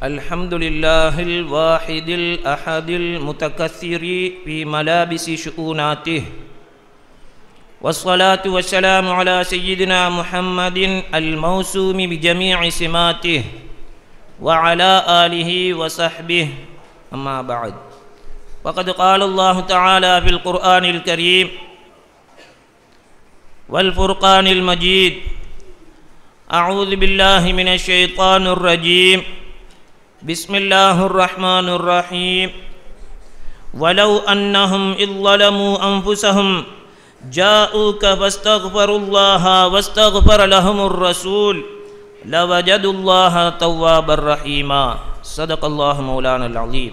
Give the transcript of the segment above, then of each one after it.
الحمد لله الواحد الأحد المتكثر في ملابس شؤوناته والصلاة والسلام على سيدنا محمد الموسوم بجميع سماته وعلى آله وصحبه أما بعد وقد قال الله تعالى في القرآن الكريم والفرقان المجيد أعوذ بالله من الشيطان الرجيم بسم الله الرحمن الرحيم ولو أنهم إذ ظلموا أنفسهم جاءوك فاستغفروا الله واستغفر لهم الرسول لوجدوا الله توابا رحيما صدق الله مولانا العظيم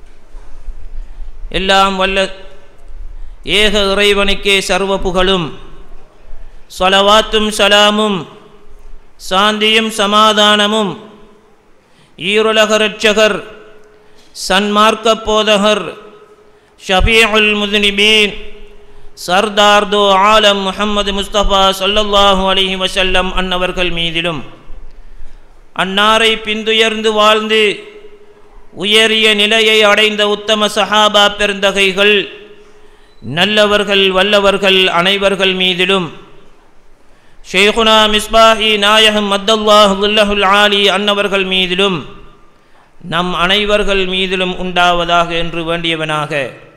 எல்லாம் வல்ல ஏக இறைவனுக்கே சர்வ புகழும் சொலவாத்தும் சலாமும் சாந்தியும் சமாதானமும் ஈருலக ரட்சகர் சன்மார்க்க போதகர் ஷபீஉல் முதுனிபீன் சர்தார்தோ ஆலம் முஹம்மது முஸ்தபா சொல்லல்லாஹு அலிஹி வசல்லம் அன்னவர்கள் மீதிலும் அன்னாரை பிந்துயர்ந்து வாழ்ந்து உயரிய நிலையை அடைந்த உத்தம சஹாபா பெருந்தகைகள் நல்லவர்கள் வல்லவர்கள் அனைவர்கள் மீதிலும் ஷேகுனா மிஸ்பாஹி நாயகம் மத்தல்லாஹுல்லஹுல் ஆலி அன்னவர்கள் மீதிலும் நம் அனைவர்கள் மீதிலும் உண்டாவதாக என்று வேண்டியவனாக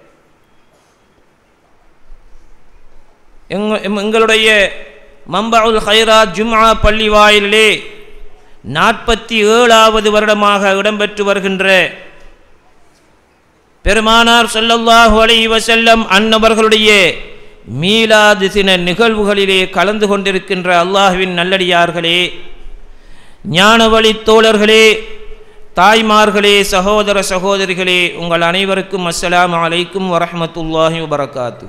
எங்களுடைய மம்பவுல் ஹைராத் ஜும்ஆ பள்ளி வாயிலே நாற்பத்தி ஏழாவது வருடமாக இடம்பெற்று வருகின்ற பெருமானார் சொல்லல்லாஹு அலைஹி வசல்லம் அன்னவர்களுடைய மீலாது தின நிகழ்வுகளிலே கலந்து கொண்டிருக்கின்ற அல்லாஹுவின் நல்லடியார்களே ஞானவழி தோழர்களே தாய்மார்களே சகோதர சகோதரிகளே உங்கள் அனைவருக்கும் அஸ்ஸலாம் அலைக்கும் வரஹமத்துல்லாஹி வபரகாத்து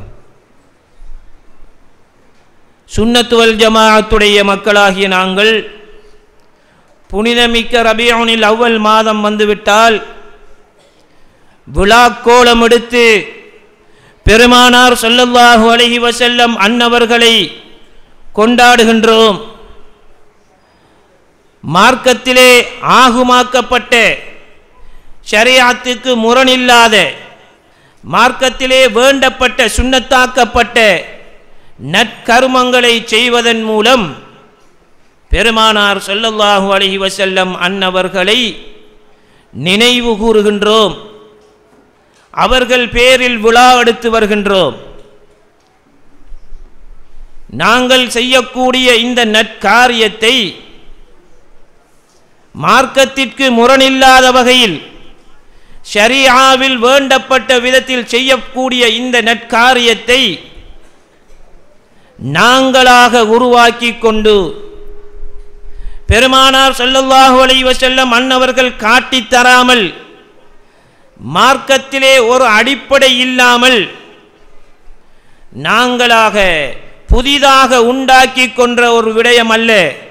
சுன்னத்துவல் ஜமாஅத்துடைய மக்களாகிய நாங்கள் புனிதமிக்க ரபியோனில் அவ்வல் மாதம் வந்துவிட்டால் விழா கோலம் எடுத்து பெருமானார் சொல்லல்லாஹு அலஹி வசல்லம் அன்னவர்களை கொண்டாடுகின்றோம் மார்க்கத்திலே ஆகுமாக்கப்பட்ட ஷரியாத்துக்கு முரணில்லாத மார்க்கத்திலே வேண்டப்பட்ட சுண்ணத்தாக்கப்பட்ட நற்கருமங்களை செய்வதன் மூலம் பெருமானார் சொல்லல்லாஹு அலஹி வசல்லம் அன்னவர்களை நினைவு கூறுகின்றோம் அவர்கள் பேரில் விழா எடுத்து வருகின்றோம் நாங்கள் செய்யக்கூடிய இந்த நற்காரியத்தை மார்க்கத்திற்கு முரணில்லாத வகையில் ஷரியாவில் வேண்டப்பட்ட விதத்தில் செய்யக்கூடிய இந்த நற்காரியத்தை நாங்களாக உருவாக்கி கொண்டு பெருமானார் சொல்லல்லாஹு அலைவ செல்லம் அன்னவர்கள் காட்டித் தராமல் மார்க்கத்திலே ஒரு அடிப்படை இல்லாமல் நாங்களாக புதிதாக உண்டாக்கி கொன்ற ஒரு விடயம் அல்ல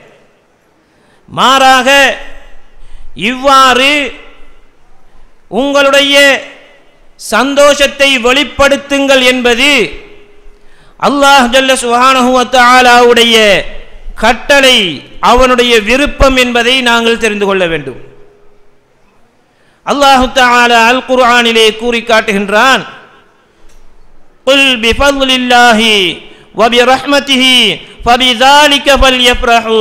மாறாக இவ்வாறு உங்களுடைய சந்தோஷத்தை வெளிப்படுத்துங்கள் என்பது அல்லாஹ் ஜல்ல சுஹானஹுவத்தாலாவுடைய கட்டளை அவனுடைய விருப்பம் என்பதை நாங்கள் தெரிந்து கொள்ள வேண்டும் அல்லாஹு தாலா அல் குர்ஆனிலே கூறி காட்டுகின்றான் குல் பிஃபضலில்லாஹி வபிரஹ்மதிஹி ஃபபிதாலிக ஃபல்யஃப்ரஹு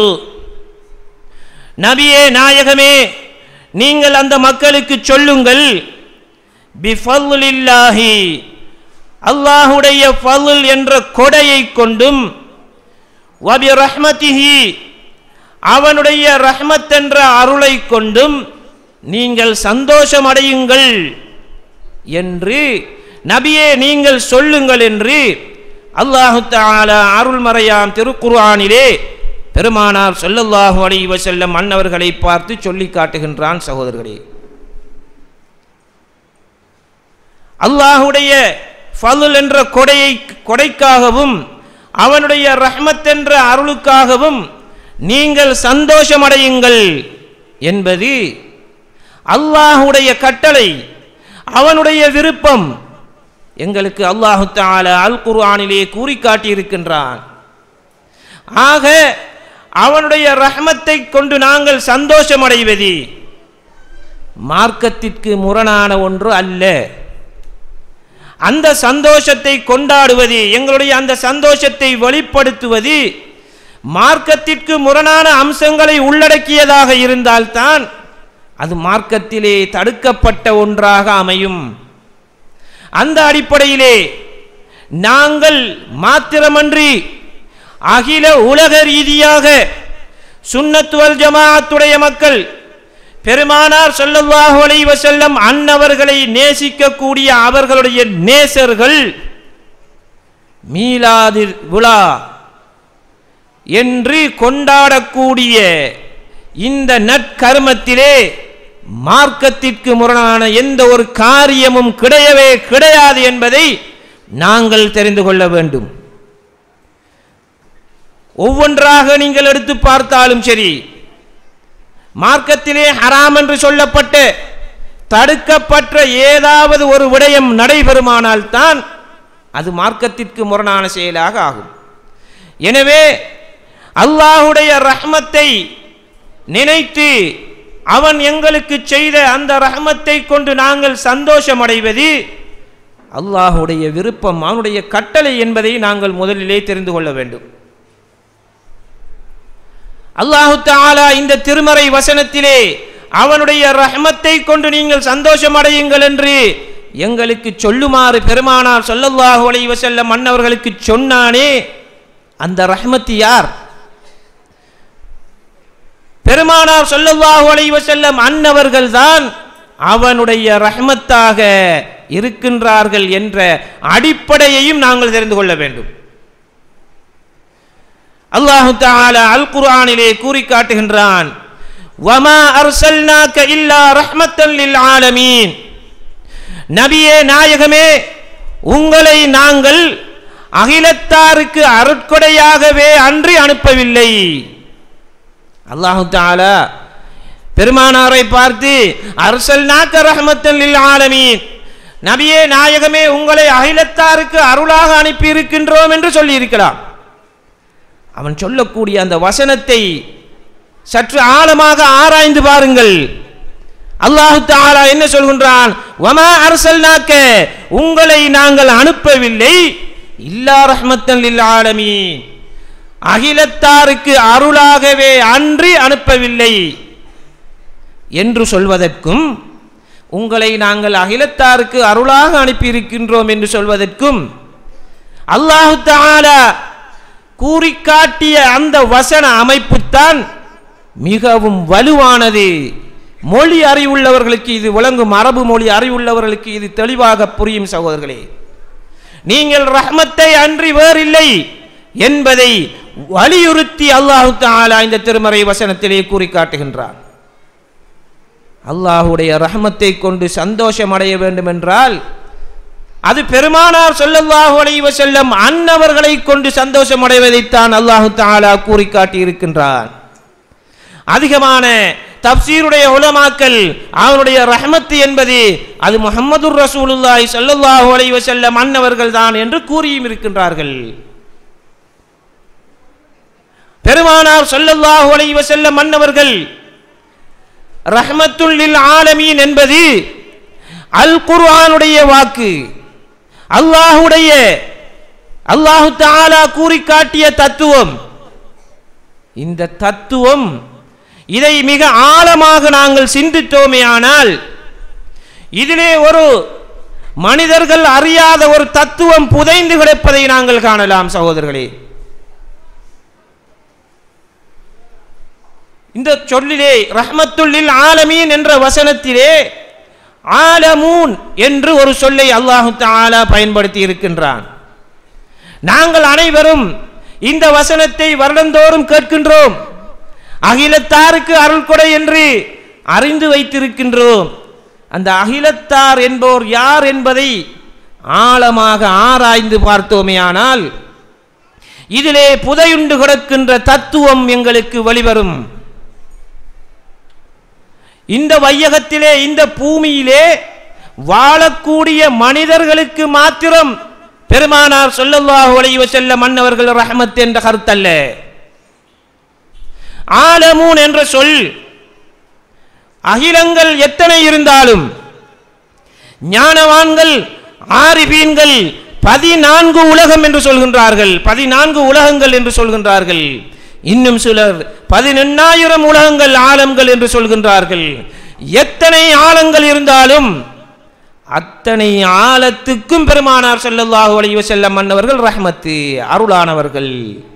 நபியே நாயகமே நீங்கள் அந்த மக்களுக்கு சொல்லுங்கள் பிஃபضலில்லாஹி அல்லாஹுடைய ஃபضல் என்ற கொடையை கொண்டும் வபிரஹ்மதிஹி அவனுடைய ரஹ்மத் என்ற அருளை கொண்டும் நீங்கள் சந்தோஷம் அடையுங்கள் என்று நபியே நீங்கள் சொல்லுங்கள் என்று அல்லாஹு தாலா அருள்மறையாம் திருக்குர்ஆனிலே பெருமானார் சொல்லல்லாஹு அலைஹி வஸல்லம் அன்னவர்களை பார்த்து சொல்லி காட்டுகின்றான் சகோதரர்களே அல்லாஹுடைய ஃபலுல் என்ற கொடையை கொடைக்காகவும் அவனுடைய ரஹ்மத் என்ற அருளுக்காகவும் நீங்கள் சந்தோஷமடையுங்கள் என்பது அல்லாஹுடைய கட்டளை அவனுடைய விருப்பம் எங்களுக்கு அல்லாஹு தாலா அல் குர்ஆனிலே கூறி காட்டியிருக்கின்றான் ஆக அவனுடைய ரஹ்மத்தை கொண்டு நாங்கள் சந்தோஷமடைவது மார்க்கத்திற்கு முரணான ஒன்று அல்ல அந்த சந்தோஷத்தை கொண்டாடுவது எங்களுடைய அந்த சந்தோஷத்தை வெளிப்படுத்துவது மார்க்கத்திற்கு முரணான அம்சங்களை உள்ளடக்கியதாக இருந்தால்தான் அது மார்க்கத்திலே தடுக்கப்பட்ட ஒன்றாக அமையும் அந்த அடிப்படையிலே நாங்கள் மாத்திரமன்றி அகில உலக ரீதியாக சுன்னத்துவல் ஜமாஅத்துடைய மக்கள் பெருமானார் ஸல்லல்லாஹு அலைஹி வஸல்லம் அன்னவர்களை நேசிக்கக்கூடிய அவர்களுடைய நேசர்கள் மீலாது விழா என்று கொண்டாடக்கூடிய இந்த நற்கர்மத்திலே மார்க்கத்திற்கு முரணான எந்த ஒரு காரியமும் கிடையவே கிடையாது என்பதை நாங்கள் தெரிந்து கொள்ள வேண்டும் ஒவ்வொன்றாக நீங்கள் எடுத்து பார்த்தாலும் சரி மார்க்கத்திலே ஹராம் என்று சொல்லப்பட்ட தடுக்கப்பட்ட ஏதாவது ஒரு விடயம் நடைபெறுமானால் தான் அது மார்க்கத்திற்கு முரணான செயலாக ஆகும் எனவே அல்லாஹுடைய ரஹ்மத்தை நினைத்து அவன் எங்களுக்கு செய்த அந்த ரஹ்மத்தை கொண்டு நாங்கள் சந்தோஷமடைவது அல்லாஹுடைய விருப்பம் அவனுடைய கட்டளை என்பதை நாங்கள் முதலிலே தெரிந்து கொள்ள வேண்டும் அல்லாஹு தாலா இந்த திருமறை வசனத்திலே அவனுடைய ரஹ்மத்தை கொண்டு நீங்கள் சந்தோஷம் அடையுங்கள் என்று எங்களுக்கு சொல்லுமாறு பெருமானார் சொல்லல்லாஹு அலைஹி வஸல்லம் மன்னவர்களுக்கு சொன்னானே அந்த ரஹ்மத்து யார் பெருமானார் சொல்லல்லாஹு அலைஹி வஸல்லம் அன்னவர்கள் தான் அவனுடைய ரஹ்மத்தாக இருக்கின்றார்கள் என்ற அடிப்படையையும் நாங்கள் தெரிந்து கொள்ள வேண்டும் அல்லாஹு தஆலா அல் குர்ஆனிலே கூறி காட்டுகின்றான் வமா அர்சல்னாக இல்லா ரஹ்மத்தல் லில் ஆலமீன் நபியே நாயகமே உங்களை நாங்கள் அகிலத்தாருக்கு அருட்கொடையாகவே அன்றி அனுப்பவில்லை அல்லாஹு தஆலா பெருமானாரை பார்த்து அர்சல்னாக ரஹ்மத்தல் லில் ஆலமீன் நபியே நாயகமே உங்களை அகிலத்தாருக்கு அருளாக அனுப்பி இருக்கின்றோம் என்று சொல்லி இருக்கலாம் அவன் சொல்லக்கூடிய அந்த வசனத்தை சற்று ஆழமாக ஆராய்ந்து பாருங்கள் அல்லாஹு தாலா என்ன சொல்கின்றான் வமா அரசல்னாக்க உங்களை நாங்கள் அனுப்பவில்லை இல்லா ரஹ்மத்தன் லில் ஆலமீன் அகிலத்தாருக்கு அருளாகவே அன்றி அனுப்பவில்லை என்று சொல்வதற்கும் உங்களை நாங்கள் அகிலத்தாருக்கு அருளாக அனுப்பியிருக்கின்றோம் என்று சொல்வதற்கும் அல்லாஹு தாலா கூறி காட்டிய அந்த வசன அமைப்புத்தான் மிகவும் வலுவானது மொழி அறிவுள்ளவர்களுக்கு இது விளங்கும் அரபு மொழி அறிவுள்ளவர்களுக்கு இது தெளிவாக புரியும் சகோதரர்களே நீங்கள் ரஹ்மத்தை அன்றி வேறில்லை என்பதை வலியுறுத்தி அல்லாஹு தாலா இந்த திருமறை வசனத்திலே கூறி காட்டுகின்றார் அல்லாஹுடைய ரஹ்மத்தை கொண்டு சந்தோஷம் அடைய வேண்டும் என்றால் அது பெருமானார் சொல்லல்லாஹு அலைஹி வஸல்லம் அன்னவர்களை கொண்டு சந்தோஷம் அடைவதைத்தான் அல்லாஹு தஆலா கூறி காட்டி இருக்கின்றான் அதிகமான தப்சீருடைய உலமாக்கல் அவனுடைய ரஹமத்து என்பது அது முஹம்மதுர் ரசூலுல்லாஹி ஸல்லல்லாஹு அலைஹி வஸல்லம் அன்னவர்கள் தான் என்று கூறியும் இருக்கின்றார்கள் பெருமானார் ஸல்லல்லாஹு அலைஹி வஸல்லம் அன்னவர்கள் ரஹ்மத்துல் லில் ஆலமீன் என்பது அல் குர்ஆனுடைய வாக்கு அல்லாஹுடைய அல்லாஹு தாலா கூறி காட்டிய தத்துவம் இந்த தத்துவம் இதை மிக ஆழமாக நாங்கள் சிந்தித்தோமே ஆனால் இதிலே ஒரு மனிதர்கள் அறியாத ஒரு தத்துவம் புதைந்து கிடப்பதை நாங்கள் காணலாம் சகோதரர்களே இந்த சொல்லிலே ரஹ்மத்துல்லில் ஆலமீன் என்ற வசனத்திலே ஆலமூன் என்று ஒரு சொல்லை அல்லாஹு தாலா பயன்படுத்தி இருக்கின்றான் நாங்கள் அனைவரும் இந்த வசனத்தை வருடந்தோறும் கேட்கின்றோம் அகிலத்தாருக்கு அருள் கொடை என்று அறிந்து வைத்திருக்கின்றோம் அந்த அகிலத்தார் என்போர் யார் என்பதை ஆழமாக ஆராய்ந்து பார்த்தோமே ஆனால் இதிலே புதையுண்டு கிடக்கின்ற தத்துவம் எங்களுக்கு வெளிவரும் இந்த வையகத்திலே இந்த பூமியிலே வாழக்கூடிய மனிதர்களுக்கு மாத்திரம் பெருமானார் சொல்லல்லாஹு அலைஹி வஸல்லம் மன்னவர்கள் ரஹமத் என்ற கருத்தல்ல ஆலமூன் என்ற சொல் அகிலங்கள் எத்தனை இருந்தாலும் ஞானவான்கள் ஆரிபீன்கள் பதினான்கு உலகம் என்று சொல்கின்றார்கள் பதினான்கு உலகங்கள் என்று சொல்கின்றார்கள் இன்னும் சிலர் பதினெண்ணாயிரம் உலகங்கள் ஆலங்கள் என்று சொல்கின்றார்கள் எத்தனை ஆழங்கள் இருந்தாலும் அத்தனை ஆழத்துக்கும் பெருமானார் ஸல்லல்லாஹு அலைஹி வஸல்லம் மன்னவர்கள் ரஹ்மத்து அருளானவர்கள்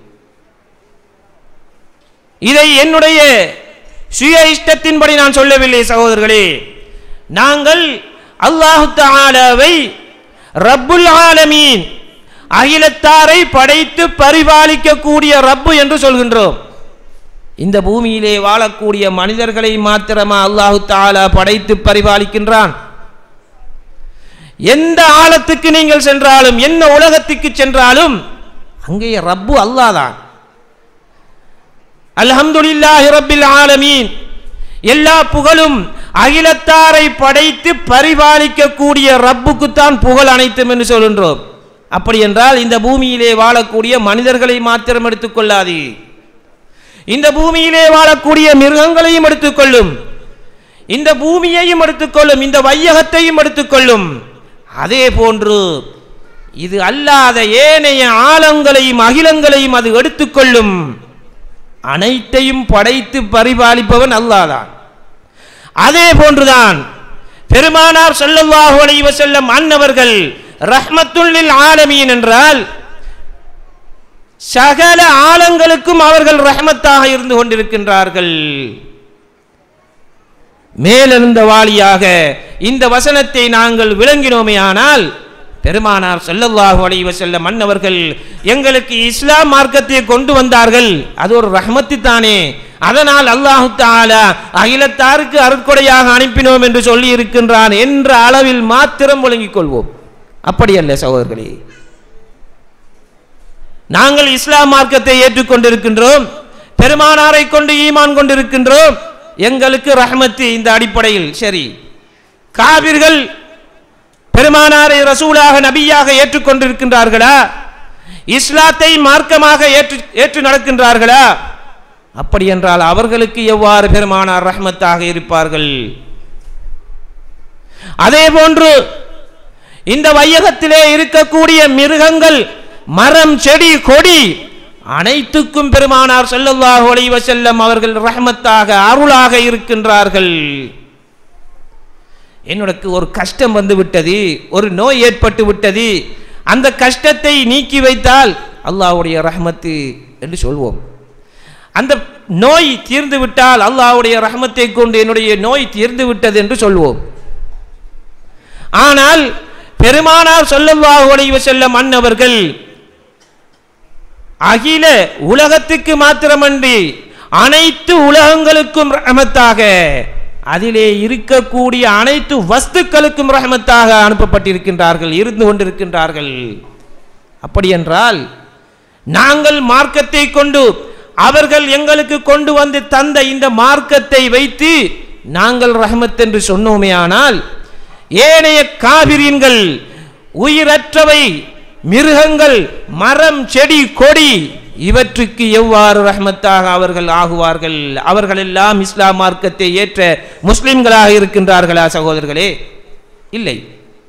இதை என்னுடைய சுய இஷ்டத்தின்படி நான் சொல்லவில்லை சகோதரர்களே நாங்கள் அல்லாஹு தஆலாவை ரப்புல் ஆலமீன் அகிலத்தாரை படைத்து பரிபாலிக்கக்கூடிய ரப்பு என்று சொல்கின்றோம் இந்த பூமியிலே வாழக்கூடிய மனிதர்களை மாத்திரமா அல்லாஹு தஆலா படைத்து பரிபாலிக்கின்றான் எந்த ஆழத்துக்கு நீங்கள் சென்றாலும் என்ன உலகத்துக்கு சென்றாலும் அங்கே ரப்பு அல்லாஹ் தான் அல்ஹம்துலில்லாஹி ரப்பில் ஆலமீன் எல்லா புகழும் அகிலத்தாரை படைத்து பரிபாலிக்கக்கூடிய ரப்புக்குத்தான் புகழ் அனைத்தும் என்று சொல்கின்றோம் அப்படி என்றால் இந்த பூமியிலே வாழக்கூடிய மனிதர்களை மாத்திரம் எடுத்துக்கொள்ளாது இந்த பூமியிலே வாழக்கூடிய மிருகங்களையும் எடுத்துக்கொள்ளும் இந்த பூமியையும் எடுத்துக்கொள்ளும் இந்த வையகத்தையும் எடுத்துக்கொள்ளும் அதே போன்று இது அல்லாத ஏனைய ஆழங்களையும் அகிலங்களையும் அது எடுத்துக்கொள்ளும் அனைத்தையும் படைத்து பரிபாலிப்பவன் அல்லாதான் அதே போன்றுதான் பெருமானார் ஸல்லல்லாஹு அலைஹி வஸல்லம் அன்னவர்கள் ரஹ்மத்துல்லில் ஆலமீன் என்றால் சகல ஆலங்களுக்கும் அவர்கள் ரஹ்மத்தாக இருந்து கொண்டிருக்கின்றார்கள் மேலெழுந்த வாளியாக இந்த வசனத்தை நாங்கள் விளங்கினோமே ஆனால் பெருமானார் ஸல்லல்லாஹு அலைஹி வஸல்லம் மன்னவர்கள் எங்களுக்கு இஸ்லாம் மார்க்கத்தை கொண்டு வந்தார்கள் அது ஒரு ரஹ்மத்து தானே அதனால் அல்லாஹு தஆலா அகிலத்தாருக்கு அருட்கொடையாக அனுப்பினோம் என்று சொல்லி இருக்கின்றான் என்ற அளவில் மாத்திரம் விளங்கிக் கொள்வோம் அப்படி அல்ல சகோதரர்களே நாங்கள் இஸ்லாம் மார்க்கத்தை ஏற்றுக்கொண்டிருக்கின்றோம் பெருமானாரை கொண்டு ஈமான் கொண்டிருக்கின்றோம் எங்களுக்கு ரஹ்மத்து இந்த அடிப்படையில் சரி காபிர்கள் பெருமானாரை ரசூலாக நபியாக ஏற்றுக்கொண்டிருக்கின்றார்களா இஸ்லாத்தை மார்க்கமாக ஏற்று ஏற்று நடக்கின்றார்களா அப்படி என்றால் அவர்களுக்கு எவ்வாறு பெருமானார் ரஹ்மத்தாக இருப்பார்கள் அதே போன்று இந்த வையகத்திலே இருக்கக்கூடிய மிருகங்கள் மரம் செடி கொடி அனைத்துக்கும் பெருமானார் ஸல்லல்லாஹு அலைஹி வஸல்லம் அவர்கள் ரஹ்மத்தாக அருளாக இருக்கின்றார்கள் என்னுடைய ஒரு கஷ்டம் வந்து விட்டது ஒரு நோய் ஏற்பட்டு விட்டது அந்த கஷ்டத்தை நீக்கி வைத்தால் அல்லாஹ்வுடைய ரஹ்மத்து என்று சொல்வோம் அந்த நோய் தீர்ந்து விட்டால் அல்லாஹ்வுடைய ரஹ்மத்தை கொண்டு என்னுடைய நோய் தீர்ந்து விட்டது என்று சொல்வோம் ஆனால் பெருமானார் ஸல்லல்லாஹு அலைஹி வஸல்லம் அன்னவர்கள் அகில உலகத்துக்கு மாத்திரமன்றி அனைத்து உலகங்களுக்கும் ரஹமத்தாக அதிலே இருக்கக்கூடிய அனைத்து வஸ்துக்களுக்கும் ரஹமத்தாக அனுப்பப்பட்டிருக்கின்றார்கள் இருந்து கொண்டிருக்கின்றார்கள் அப்படி என்றால் நாங்கள் மார்க்கத்தை கொண்டு அவர்கள் எங்களுக்கு கொண்டு வந்து தந்த இந்த மார்க்கத்தை வைத்து நாங்கள் ரஹமத் என்று சொன்னோமே ஆனால் ஏனைய காவிரியன்கள் உயிரற்றவை மிருகங்கள் மரம் செடி கொடி இவற்றுக்கு எவ்வாறு ரஹ்மத்தாக அவர்கள் ஆகுவார்கள் அவர்கள் எல்லாம் இஸ்லாம் மார்க்கத்தை ஏற்ற முஸ்லிம்களாக இருக்கின்றார்களா சகோதரர்களே இல்லை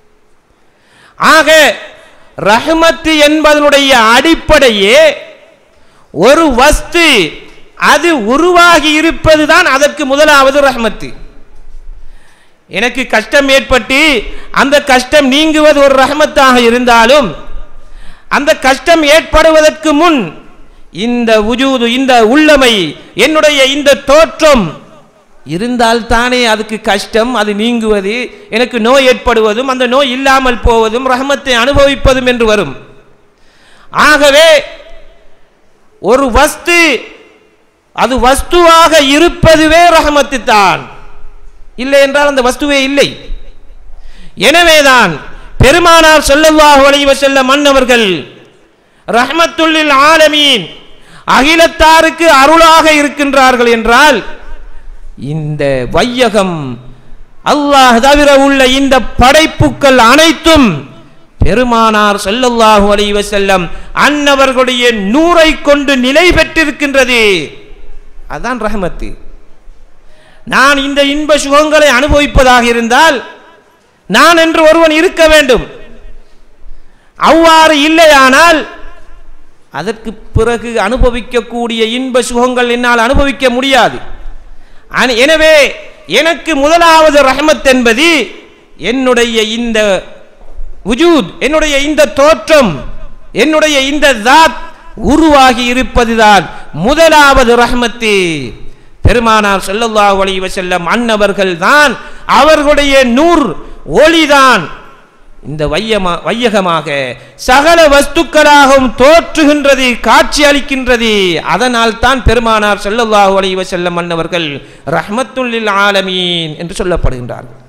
ஆக ரஹ்மத்து என்பதனுடைய அடிப்படையே ஒரு வஸ்து அது உருவாகி இருப்பதுதான் அதற்கு முதலாவது ரஹ்மத்து எனக்கு கஷ்டம் ஏற்பட்டு அந்த கஷ்டம் நீங்குவது ஒரு ரஹமத்தாக இருந்தாலும் அந்த கஷ்டம் ஏற்படுவதற்கு முன் இந்த உஜூது இந்த உள்ளமை என்னுடைய இந்த தோற்றம் இருந்தால் தானே அதுக்கு கஷ்டம் அது நீங்குவது எனக்கு நோய் ஏற்படுவதும் அந்த நோய் இல்லாமல் போவதும் ரஹமத்தை அனுபவிப்பதும் என்று வரும் ஆகவே ஒரு வஸ்து அது வஸ்துவாக இருப்பதுவே ரஹமத்து தான் இல்லை என்றால் அந்த வஸ்துவே இல்லை எனவேதான் பெருமானார் ஸல்லல்லாஹு அலைஹி வஸல்லம் மன்னவர்கள் ரஹ்மத்துல்லில் ஆலமீன் அகிலத்தாருக்கு அருளாக இருக்கின்றார்கள் என்றால் இந்த வையகம் அல்லாஹ் தவிர உள்ள இந்த படைப்புக்கள் அனைத்தும் பெருமானார் ஸல்லல்லாஹு அலைஹி வஸல்லம் அன்னவர்களுடைய நூரை கொண்டு நிலை பெற்றிருக்கின்றது அதான் ரஹமத்து நான் இந்த இன்ப சுகங்களை அனுபவிப்பதாக இருந்தால் நான் என்று ஒருவன் இருக்க வேண்டும் அவ்வாறு இல்லையானால் அதற்கு பிறகு அனுபவிக்கக்கூடிய இன்ப சுகங்கள் என்னால் அனுபவிக்க முடியாது அன- எனவே எனக்கு முதலாவது ரஹமத் என்பது என்னுடைய இந்த உஜூத் என்னுடைய இந்த தோற்றம் என்னுடைய இந்த தாத் உருவாகி இருப்பதுதான் முதலாவது ரஹமத்து பெருமானார் ஸல்லல்லாஹு அலைஹி வஸல்லம் அன்னவர்கள் தான் அவர்களுடைய நூர் ஒளிதான் இந்த வையமா வையகமாக சகல வஸ்துக்களாகவும் தோற்றுகின்றது காட்சி அளிக்கின்றது அதனால் தான் பெருமானார் ஸல்லல்லாஹு அலைஹி வஸல்லம் அன்னவர்கள் ரஹ்மத்துல் ஆலமீன் என்று சொல்லப்படுகின்றார்கள்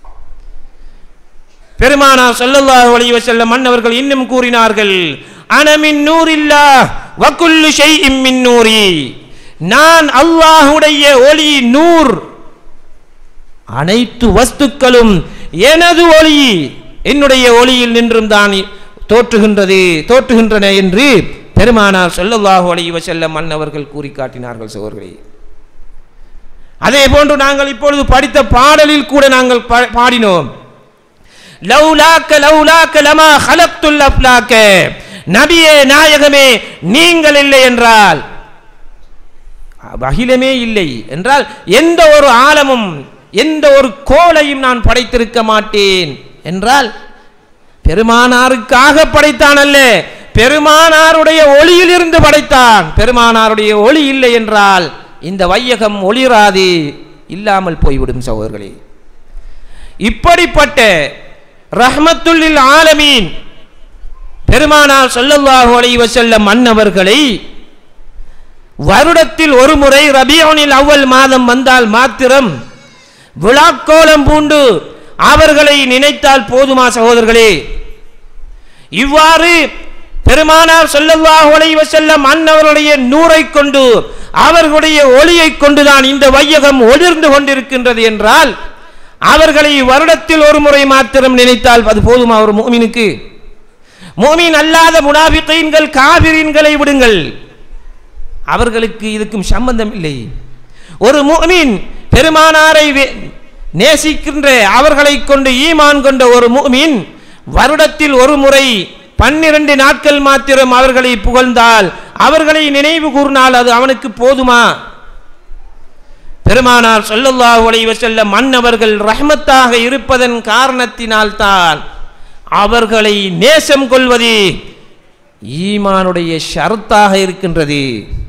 பெருமானார் ஸல்லல்லாஹு அலைஹி வஸல்லம் அன்னவர்கள் இன்னும் கூறினார்கள் அனமின் நூரில்லா வகுல்லு ஷைஇம் மின் நூரி நான் அல்லாஹ்வுடைய ஒளி நூர் அனைத்து வஸ்துக்களும் எனது ஒளி என்னுடைய ஒளியில் நின்றும் தான் தோற்றுகின்றது தோற்றுகின்றன என்று பெருமானார் ஸல்லல்லாஹு அலைஹி வஸல்லம் அன்னவர்கள் கூறி காட்டினார்கள் சோர்களே அதே போன்று நாங்கள் இப்பொழுது படித்த பாடலில் கூட நாங்கள் பா- பாடினோம் லௌலாக்க லௌலாக்க லமா ஹலக்துல் அஃப்லாக்க நபியே நாயகமே நீங்கள் இல்லை என்றால் அகிலமே இல்லை என்றால் எந்த ஒரு ஆலமும் எந்த ஒரு கோலையும் நான் படைத்திருக்க மாட்டேன் என்றால் பெருமானாருக்காக படைத்தான் அல்ல பெருமானாருடைய ஒளியில் இருந்து படைத்தான் பெருமானாருடைய ஒளி இல்லை என்றால் இந்த வையகம் ஒளிராது இல்லாமல் போய்விடும் சகோதரர்களே இப்படிப்பட்ட ரஹ்மத்துல்லில் ஆலமீன் பெருமானார் ஸல்லல்லாஹு அலைஹி வஸல்லம் மன்னவர்களை வருடத்தில் ஒரு முறை ரபியோனில் அவ்வல் மாதம் வந்தால் மாத்திரம் விழாக்கோலம் பூண்டு அவர்களை நினைத்தால் போதுமா சகோதரர்களே இவ்வாறு பெருமானார் ஸல்லல்லாஹு அலைஹி வஸல்லம் அன்னவருடைய நூரை கொண்டு அவர்களுடைய ஒளியை கொண்டுதான் இந்த வையகம் ஒளிர்ந்து கொண்டிருக்கின்றது என்றால் அவர்களை வருடத்தில் ஒரு முறை மாத்திரம் நினைத்தால் அது போதுமா ஒரு மூமினுக்கு மூமின் அல்லாத முனாபிகீன்கள் காபிரீன்களை விடுங்கள் அவர்களுக்கு இதுக்கும் சம்பந்தம் இல்லை ஒரு முஃமின் பெருமானாரை வே- நேசிக்கின்ற அவர்களை கொண்டு ஈமான் கொண்ட ஒரு முஃமின் வருடத்தில் ஒரு முறை பன்னிரண்டு நாட்கள் மாத்திரம் அவர்களை புகழ்ந்தால் அவர்களை நினைவு கூர்ந்தால் அது அவனுக்கு போதுமா பெருமானார் ஸல்லல்லாஹு அலைஹி வஸல்லம் மன்னவர்கள் ரஹ்மத்தாக இருப்பதன் காரணத்தினால்தான் அவர்களை நேசம் கொள்வது ஈமானுடைய ஷரத்தாக இருக்கின்றது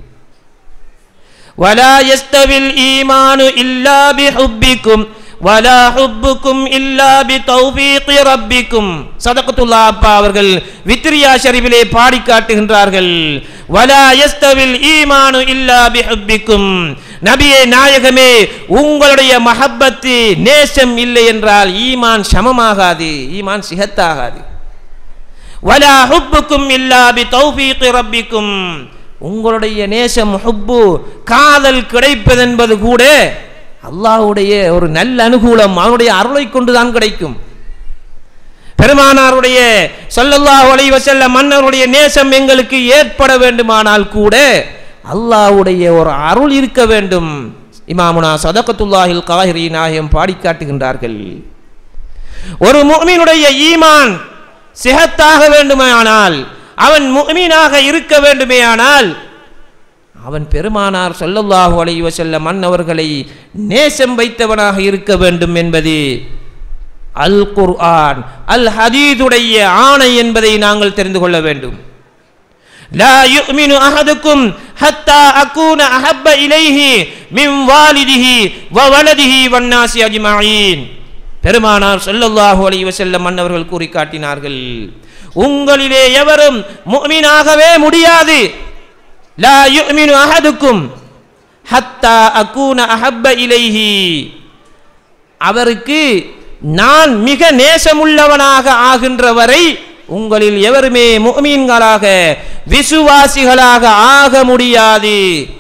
ولا يستوي الإيمان إلا بحبكم ولا حبكم إلا بتوفيق ربكم சதகத்துல்லா அப்பா அவர்கள் வித்ரியா ஷரீஃபிலே பாடி காட்டுகின்றார்கள் வலா யஸ்தவில் ஈமானு இல்லா பிஹுப்பிக்கும் நபியே நாயகமே உங்களுடைய மஹப்பத்து நேசம் இல்லை என்றால் ஈமான் சமமாகாது ஈமான் சிகத்தாகாது வலா ஹுப்புக்கும் இல்லா பி தௌஃபீக் ரப்பிக்கும் உங்களுடைய நேசம் ஹுப்பு காதல் கிடைப்பதென்பது கூட அல்லாஹ்வுடைய ஒரு நல்ல அனுகூலம் அவனுடைய அருளை கொண்டுதான் கிடைக்கும் பெருமானாருடைய ஸல்லல்லாஹு அலைஹி வஸல்லம் மன்னருடைய நேசம் எங்களுக்கு ஏற்பட வேண்டுமானால் கூட அல்லாஹ்வுடைய ஒரு அருள் இருக்க வேண்டும் இமாமுனா சதகத்துல்லாஹில் காஹிரி நாயகம் பாடி காட்டுகின்றார்கள் ஒரு முஃமினுடைய ஈமான் சிஹத்தாக வேண்டுமேயானால் அவன் முஃமினாக இருக்க வேண்டுமேயானால் அவன் பெருமானார் ஸல்லல்லாஹு அலைஹி வஸல்லம் மன்னவர்களை நேசம் வைத்தவனாக இருக்க வேண்டும் என்பது அல் குர்ஆன் அல் ஹதீதுடைய ஆணை என்பதை நாங்கள் தெரிந்து கொள்ள வேண்டும் லா யுமினு அஹதுக்கும் ஹத்தா அகூன அஹப்ப இலைஹி மின் வாலிதிஹி வ வலதிஹி வன்னாசி அஜ்மஈன் பெருமானார் ஸல்லல்லாஹு அலைஹி வஸல்லம் மன்னவர்கள் கூறி காட்டினார்கள் உங்களிலே எவரும் முஃமினாகவே முடியாது லா யுமினு அஹதுக்கும் ஹத்தா அகூன அஹப்ப இலைஹி அவருக்கு நான் மிக நேசமுள்ளவனாக ஆகின்ற வரை உங்களில் எவருமே முஃமின்களாக விசுவாசிகளாக ஆக முடியாது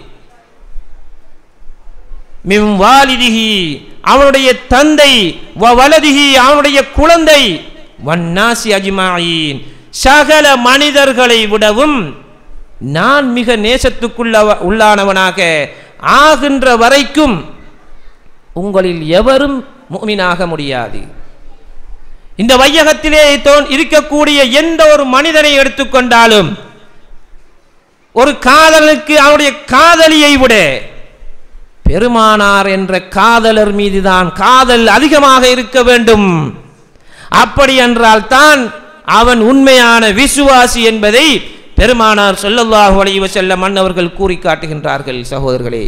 மிம் வாலிதிஹி அவனுடைய தந்தை வ வலதிஹி அவனுடைய குழந்தை வன்னாசி அஜ்மாயின் சகல மனிதர்களை விடவும் நான் மிக நேசத்துக்குள்ள உள்ளானவனாக ஆகின்ற வரைக்கும் உங்களில் எவரும் முஃமினாக முடியாது இந்த வையகத்திலே தோன் இருக்கக்கூடிய எந்த ஒரு மனிதனை எடுத்துக்கொண்டாலும் ஒரு காதலுக்கு அவனுடைய காதலியை விட பெருமானார் என்ற காதலர் மீதுதான் காதல் அதிகமாக இருக்க வேண்டும் அப்படி என்றால் தான் அவன் உண்மையான விசுவாசி என்பதை பெருமானார் ஸல்லல்லாஹு அலைஹி வஸல்லம் மன்னவர்கள் கூறி காட்டுகின்றார்கள் சகோதரர்களே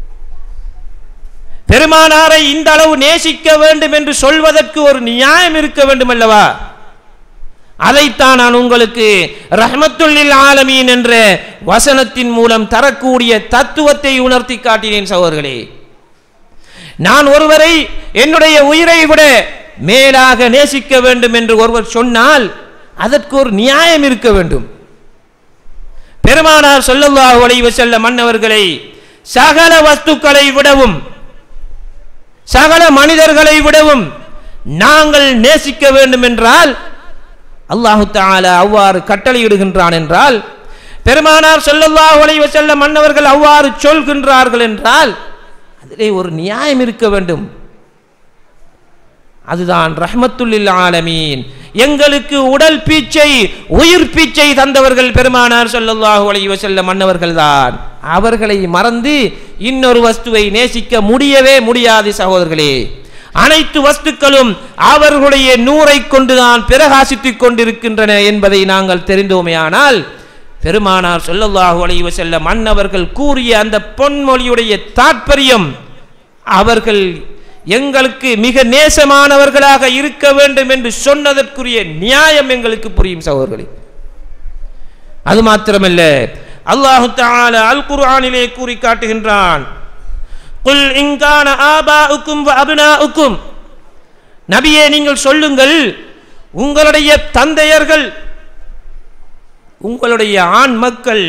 பெருமானாரை இந்த அளவு நேசிக்க வேண்டும் என்று சொல்வதற்கு ஒரு நியாயம் இருக்க வேண்டும் அல்லவா அதைத்தான் நான் உங்களுக்கு ரஹ்மத்துல்லில் ஆலமீன் என்ற வசனத்தின் மூலம் தரக்கூடிய தத்துவத்தை உணர்த்தி காட்டினேன் சகோதரர்களே நான் ஒருவரை என்னுடைய உயிரை விட மேலாக நேசிக்க வேண்டும் என்று ஒருவர் சொன்னால் அதற்கு ஒரு நியாயம் இருக்க வேண்டும் பெருமானார் ஸல்லல்லாஹு அலைஹி வஸல்லம் மன்னவர்களை சகல வஸ்துக்களை விடவும் சகல மனிதர்களை விடவும் நாங்கள் நேசிக்க வேண்டும் என்றால் அல்லாஹு தஆலா அவ்வாறு கட்டளையிடுகின்றான் என்றால் பெருமானார் ஸல்லல்லாஹு அலைஹி வஸல்லம் மன்னவர்கள் அவ்வாறு சொல்கின்றார்கள் என்றால் அதிலே ஒரு நியாயம் இருக்க வேண்டும் அதுதான் ரஹ்மத்துல்லில் ஆலமீன் எங்களுக்கு உடல் பீச்சை உயிர் பீச்சை தந்தவர்கள் பெருமானார் ஸல்லல்லாஹு அலைஹி வஸல்லம் மன்னவர்கள் தான் அவர்களை மறந்து இன்னொரு வஸ்துவை நேசிக்க முடியவே முடியாது சகோதரர்களே அனைத்து வஸ்துக்களும் அவர்களுடைய நூரை கொண்டுதான் பிரகாசித்துக் கொண்டிருக்கின்றன என்பதை நாங்கள் தெரிந்தோமேயானால் பெருமானார் ஸல்லல்லாஹு அலைஹி வஸல்லம் மன்னவர்கள் கூறிய அந்த பொன்மொழியுடைய தாற்பயம் அவர்கள் எங்களுக்கு மிக நேசமானவர்களாக இருக்க வேண்டும் என்று சொன்னதற்குரிய நியாயம் எங்களுக்கு புரியும் சகோதரர்களே அது மாத்திரமல்ல அல்லாஹு தஆலா அல் குர்ஆனிலே கூறி காட்டுகின்றான் குல் இன்கான ஆபாஉக்கும் வ அப்னாஉக்கும் நபியே நீங்கள் சொல்லுங்கள் உங்களுடைய தந்தையர்கள் உங்களுடைய ஆண் மக்கள்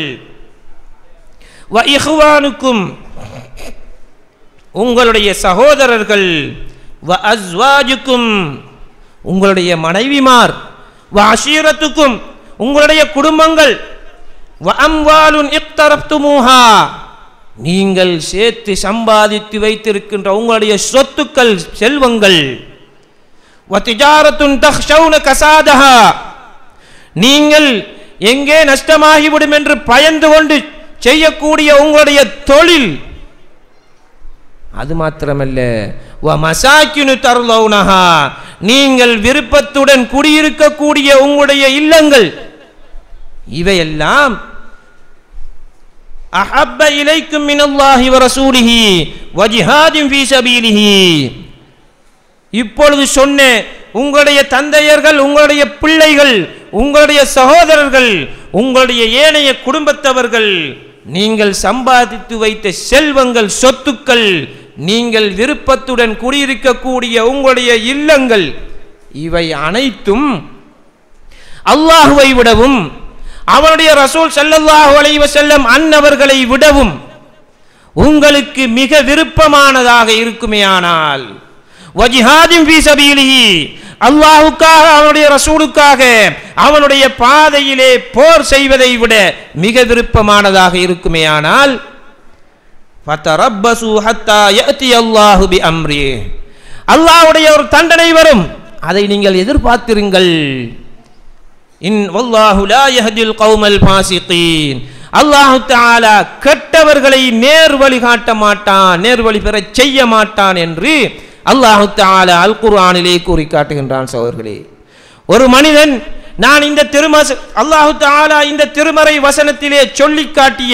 வ இஹ்வானுக்கும் உங்களுடைய சகோதரர்கள் வ அஸ்வாஜுக்கும் உங்களுடைய மனைவிமார் வ அஷீரத்துக்கும் உங்களுடைய குடும்பங்கள் வ அம்வாலுன் இக்தரப்துமூஹா நீங்கள் சேர்த்து சம்பாதித்து வைத்திருக்கின்ற உங்களுடைய சொத்துக்கள் செல்வங்கள் வ திஜாரத்துன் தஹ்ஷவுன கசாதஹா நீங்கள் எங்கே நஷ்டமாகிவிடும் என்று பயந்து கொண்டு செய்யக்கூடிய உங்களுடைய தொழில் அது மாத்திரமல்ல வ மசாக்கினு தருளவுனஹா நீங்கள் விருப்பத்துடன் குடியிருக்கக்கூடிய உங்களுடைய இல்லங்கள் இவையெல்லாம் அஹப்ப இலைக்கும் மினல்லாஹி வ ரசூலிஹி வ ஜிஹாதின் ஃபீ சபீலிஹி இப்பொழுது சொன்ன உங்களுடைய தந்தையர்கள் உங்களுடைய பிள்ளைகள் உங்களுடைய சகோதரர்கள் உங்களுடைய ஏனைய குடும்பத்தவர்கள் நீங்கள் சம்பாதித்து வைத்த செல்வங்கள் சொத்துக்கள் நீங்கள் விருப்பத்துடன் குடியிருக்கக்கூடிய உங்களுடைய இல்லங்கள் இவை அனைத்தும் அல்லாஹுவை விடவும் அவனுடைய ரசூல் ஸல்லல்லாஹு அலைஹி வஸல்லம் அன்னவர்களை விடவும் உங்களுக்கு மிக விருப்பமானதாக இருக்குமேயானால் வஜிஹாதின் ஃபீ சபீலிஹி அல்லாஹுக்காக அவனுடைய ரசூலுக்காக அவனுடைய பாதையிலே போர் செய்வதை விட மிக விருப்பமானதாக இருக்குமேயானால் ஃபதரப்பசு ஹத்தா யஅதி அல்லாஹு பி அம்ரி அல்லாஹ்வுடைய ஒரு தண்டனை வரும் அதை நீங்கள் எதிர்பார்த்திருங்கள் இன் வல்லாஹு லா யஹ்தில் கௌமல் ஃபாசிகீன் அல்லாஹு தஆலா கெட்டவர்களை நேர் வழி காட்ட மாட்டான் நேர் வழி பெறச் செய்ய மாட்டான் என்று அல்லாஹு தஆலா அல் குர்ஆனிலே கூறி காட்டுகின்றான் சகோதரர்களே ஒரு மனிதன் நான் இந்த திருமச அல்லாஹு தஆலா இந்த திருமறை வசனத்திலே சொல்லி காட்டிய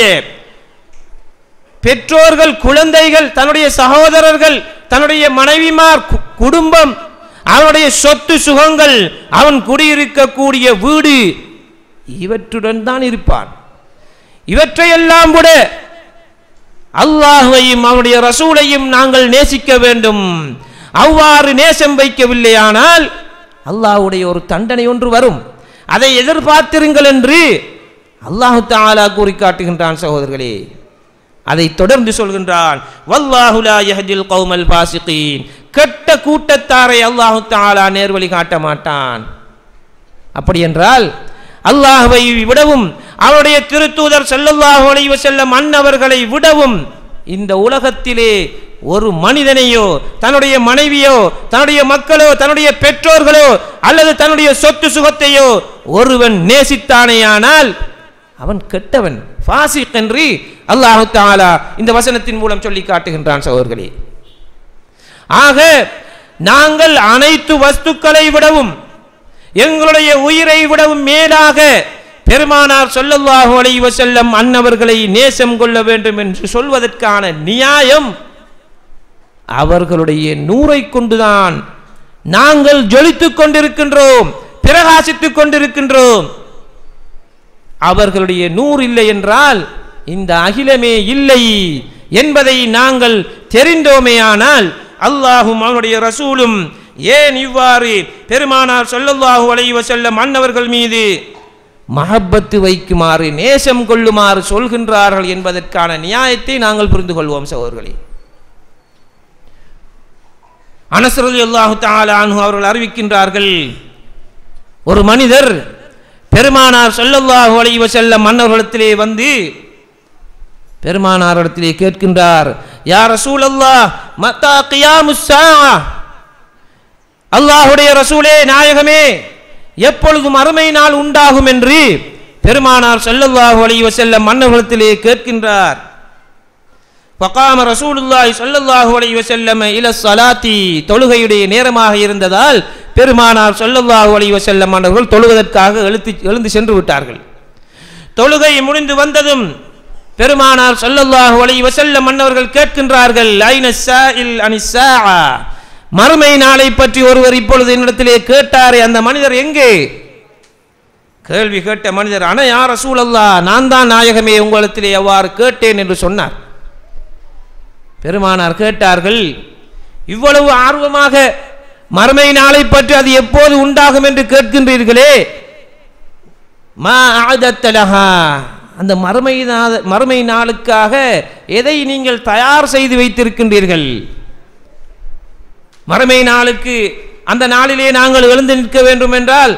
பெற்றோர்கள் குழந்தைகள் தன்னுடைய சகோதரர்கள் தன்னுடைய மனைவிமார் கு- குடும்பம் அவனுடைய சொத்து சுகங்கள் அவன் குடியிருக்கக்கூடிய வீடு இவற்றுடன் தான் இருப்பான் இவற்றையெல்லாம் விட அல்லாஹுவையும் அவனுடைய ரசூலையும் நாங்கள் நேசிக்க வேண்டும் அவ்வாறு நேசம் வைக்கவில்லையானால் அல்லாஹ்வுடைய ஒரு தண்டனை ஒன்று வரும் அதை எதிர்பார்த்திருங்கள் என்று அல்லாஹு தஆலா கூறி காட்டுகின்றான் சகோதரர்களே அதை தொடர்ந்து சொல்கின்றான் வல்லாஹு லா யஹ்தில் கௌமல் ஃபாசிகீன் கெட்ட கூட்டத்தாரை அல்லாஹு தஆலா நேர்வழி காட்ட மாட்டான் அப்படி என்றால் அல்லாஹ்வை விடவும் அவருடைய திருத்தூதர் ஸல்லல்லாஹு அலைஹி வஸல்லம் அன்னவர்களை விடவும் இந்த உலகத்திலே ஒரு மனிதனையோ தன்னுடைய மனைவியோ தன்னுடைய மக்களோ தன்னுடைய பெற்றோர்களோ அல்லது தன்னுடைய சொத்து சுகத்தையோ ஒருவன் நேசித்தானேயானால் அவன் கெட்டவன் ஃபாசிக் என்று அல்லாஹு தாலா இந்த வசனத்தின் மூலம் சொல்லி காட்டுகின்றான் சகோதரர்களே ஆக நாங்கள் அனைத்து வஸ்துக்களை விடவும் எங்களுடைய உயிரை விடவும் மேலாக பெருமானார் சொல்லல்லாஹு அலைஹி வஸல்லம் அன்னவர்களை நேசம் கொள்ள வேண்டும் என்று சொல்வதற்கான நியாயம் அவர்களுடைய நூரை கொண்டுதான் நாங்கள் ஜொலித்துக் கொண்டிருக்கின்றோம் பிரகாசித்துக் கொண்டிருக்கின்றோம் அவர்களுடைய நூறு இல்லை என்றால் இந்த அகிலமே இல்லை என்பதை நாங்கள் தெரிந்தோமேயானால் அல்லாஹும் அவனுடைய ரசூலும் ஏன் இவ்வாறு பெருமானார் சொல்லல்லாஹு அலைஹி வஸல்லம் அன்னவர்கள் மீது மஹப்பத்து வைக்குமாறு நேசம் கொள்ளுமாறு சொல்கின்றார்கள் என்பதற்கான நியாயத்தை நாங்கள் புரிந்து கொள்வோம் சகோதரர்களே அனசரது அல்லாஹு தாலானு அவர்கள் அறிவிக்கின்றார்கள் ஒரு மனிதர் பெருமானார் சொல்லல்லாஹு அலைஹி வஸல்லம் மன்னர்களிடத்திலே வந்து பெருமானாரிடத்திலே கேட்கின்றார் யார் ரசூல் அல்லாஹ் மத்தா கியாமுஸ்ஸா அல்லாஹுடைய ரசூலே நாயகமே எப்பொழுதும் அருமை நாள் உண்டாகும் என்று பெருமானார் ஸல்லல்லாஹு அலைஹி வஸல்லம் மன்னர்களிடத்திலே கேட்கின்றார் ஃபகாம ரசூலுல்லாஹி ஸல்லல்லாஹு அலைஹி வஸல்லம் இல ஸலாத்தி தொழுகையுடைய நேரமாக இருந்ததால் பெருமானார் ஸல்லல்லாஹு அலைஹி வஸல்லம் அவர்கள் தொழுவதற்காக எழுத்து எழுந்து சென்று விட்டார்கள் தொழுகை முடிந்து வந்ததும் பெருமானார் ஸல்லல்லாஹு அலைஹி வஸல்லம் மன்னவர்கள் கேட்கின்றார்கள் ஐன ஸாஇல் அனிஸ்ஸாஆ மறுமை நாளை பற்றி ஒருவர் இப்பொழுது என்னிடத்திலே கேட்டாரே அந்த மனிதர் எங்கே கேள்வி கேட்ட மனிதர் அன யார் ரசூலல்லா நான் தான் நாயகமே உங்களிடத்திலே எவ்வாறு கேட்டேன் என்று சொன்னார் பெருமானார் கேட்டார்கள் இவ்வளவு ஆர்வமாக மறுமை நாளை பற்றி அது எப்போது உண்டாகும் என்று கேட்கின்றீர்களே மா ஆதத்தலஹா அந்த மறுமை நாத மறுமை நாளுக்காக எதை நீங்கள் தயார் செய்து வைத்திருக்கின்றீர்கள் மறுமை நாளுக்கு அந்த நாளிலே நாங்கள் எழுந்து நிற்க வேண்டும் என்றால்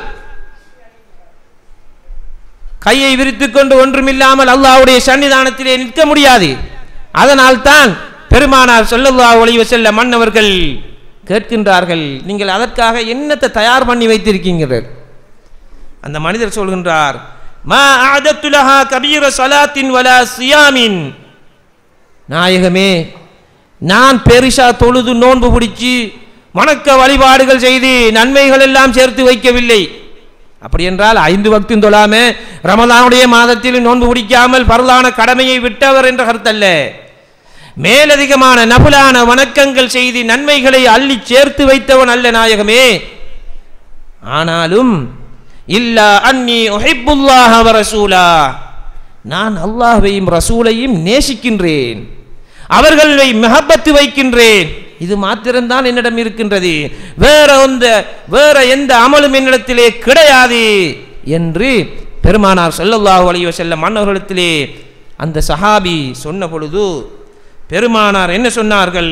கையை விரித்துக் கொண்டு ஒன்றுமில்லாமல் அல்லாஹ்வுடைய சன்னிதானத்திலே நிற்க முடியாது அதனால் தான் பெருமானார் ஸல்லல்லாஹு அலைஹி வஸல்லம் மன்னவர்கள் கேட்கின்றார்கள் நீங்கள் அதற்காக என்னத்தை தயார் பண்ணி வைத்திருக்கீங்கள் அந்த மனிதர் சொல்கின்றார் மா ஆதத்து லஹா கபீர ஸலாத்தின் வலா சியாமின் நாயகமே நான் பெரிசா தொழுது நோன்பு பிடிச்சு வணக்க வழிபாடுகள் செய்து நன்மைகள் எல்லாம் சேர்த்து வைக்கவில்லை அப்படி என்றால் ஐந்து வக்தும் தொழாம ரமலானுடைய மாதத்தில் நோன்பு பிடிக்காமல் பரலான கடமையை விட்டவர் என்ற கருத்தல்ல மேலதிகமான நபுலான வணக்கங்கள் செய்து நன்மைகளை அள்ளி சேர்த்து வைத்தவன் அல்ல நாயகமே ஆனாலும் இல்லா அன்னி உஹிப்புல்லாஹ வ ரசூலா நான் அல்லாஹ்வையும் ரசூலையும் நேசிக்கின்றேன் அவர்களை மெஹப்பத்து வைக்கின்றேன் இது மாத்திரம்தான் என்னிடம் இருக்கின்றது வேற எந்த வேற எந்த அமலும் என்னிடத்திலே கிடையாது என்று பெருமானார் ஸல்லல்லாஹு அலைஹி வஸல்லம் மன்னர்களிடத்திலே அந்த சஹாபி சொன்ன பொழுது பெருமானார் என்ன சொன்னார்கள்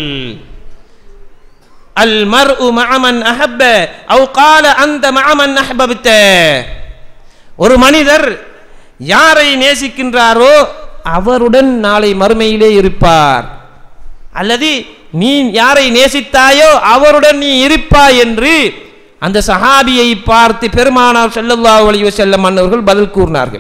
அல் மர்உ மஅமன் அஹப்ப அவ் கால அந்த மஅமன் அஹ்பப்த ஒரு மனிதர் யாரை நேசிக்கின்றாரோ அவருடன் நாளை மறுமையிலே இருப்பார் அல்லது நீ யாரை நேசித்தாயோ அவருடன் நீ இருப்பாய் என்று அந்த சஹாபியை பார்த்து பெருமானார் ஸல்லல்லாஹு அலைஹி வஸல்லம் மன்னவர்கள் பதில் கூறினார்கள்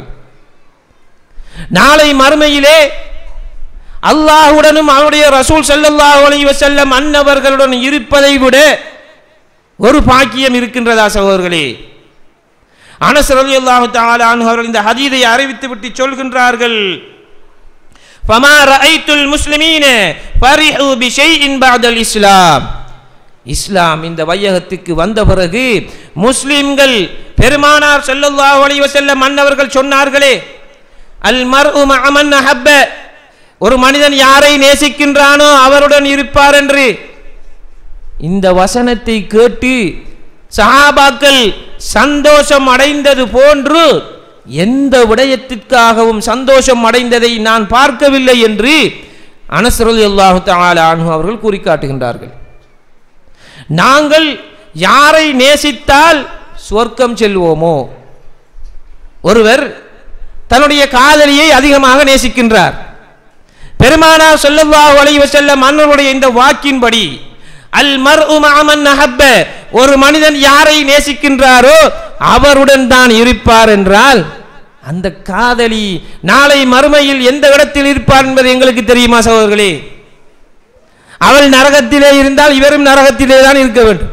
நாளை மறுமையிலே அல்லாஹுடனும் அவனுடைய ரசூல் ஸல்லல்லாஹு அலைஹி வஸல்லம் அன்னவர்களுடன் இருப்பதை விட ஒரு பாக்கியம் இருக்கின்றதா சகோதரர்களே அனஸ் ரலியல்லாஹு தஆலா அன்ஹு அவர்கள் இந்த ஹதீதை அறிவித்து விட்டு சொல்கின்றார்கள் ஃபமா ரஅய்துல் முஸ்லிமீன ஃபரிஹு பிஷைஇன் பஅதல் இஸ்லாம் இஸ்லாம் இந்த வையகத்துக்கு வந்த பிறகு முஸ்லிம்கள் பெருமானார் ஸல்லல்லாஹு அலைஹி வஸல்லம் அன்னவர்கள் சொன்னார்களே அல் மர்உ மஅமன் அஹப்ப ஒரு மனிதன் யாரை நேசிக்கின்றானோ அவருடன் இருப்பார் என்று இந்த வசனத்தை கேட்டு சஹாபாக்கள் சந்தோஷம் அடைந்தது போன்று எந்த விடயத்திற்காகவும் சந்தோஷம் அடைந்ததை நான் பார்க்கவில்லை என்று அனசரல் அல்லாஹு அன்ஹு அவர்கள் கூறி காட்டுகின்றார்கள் நாங்கள் யாரை நேசித்தால் சொர்க்கம் செல்வோமோ ஒருவர் தன்னுடைய காதலியை அதிகமாக நேசிக்கின்றார் பெருமானார் ஸல்லல்லாஹு அலைஹி வஸல்லம் அன்னருடைய இந்த வாக்கின்படி அல் மர்உ மஅமன் அஹப்ப ஒரு மனிதன் யாரை நேசிக்கின்றாரோ அவருடன் தான் இருப்பார் என்றால் அந்த காதலி நாளை மறுமையில் எந்த இடத்தில் இருப்பார் என்பது எங்களுக்கு தெரியுமா சகோதரர்களே அவள் நரகத்திலே இருந்தால் இவரும் நரகத்திலே தான் இருக்க வேண்டும்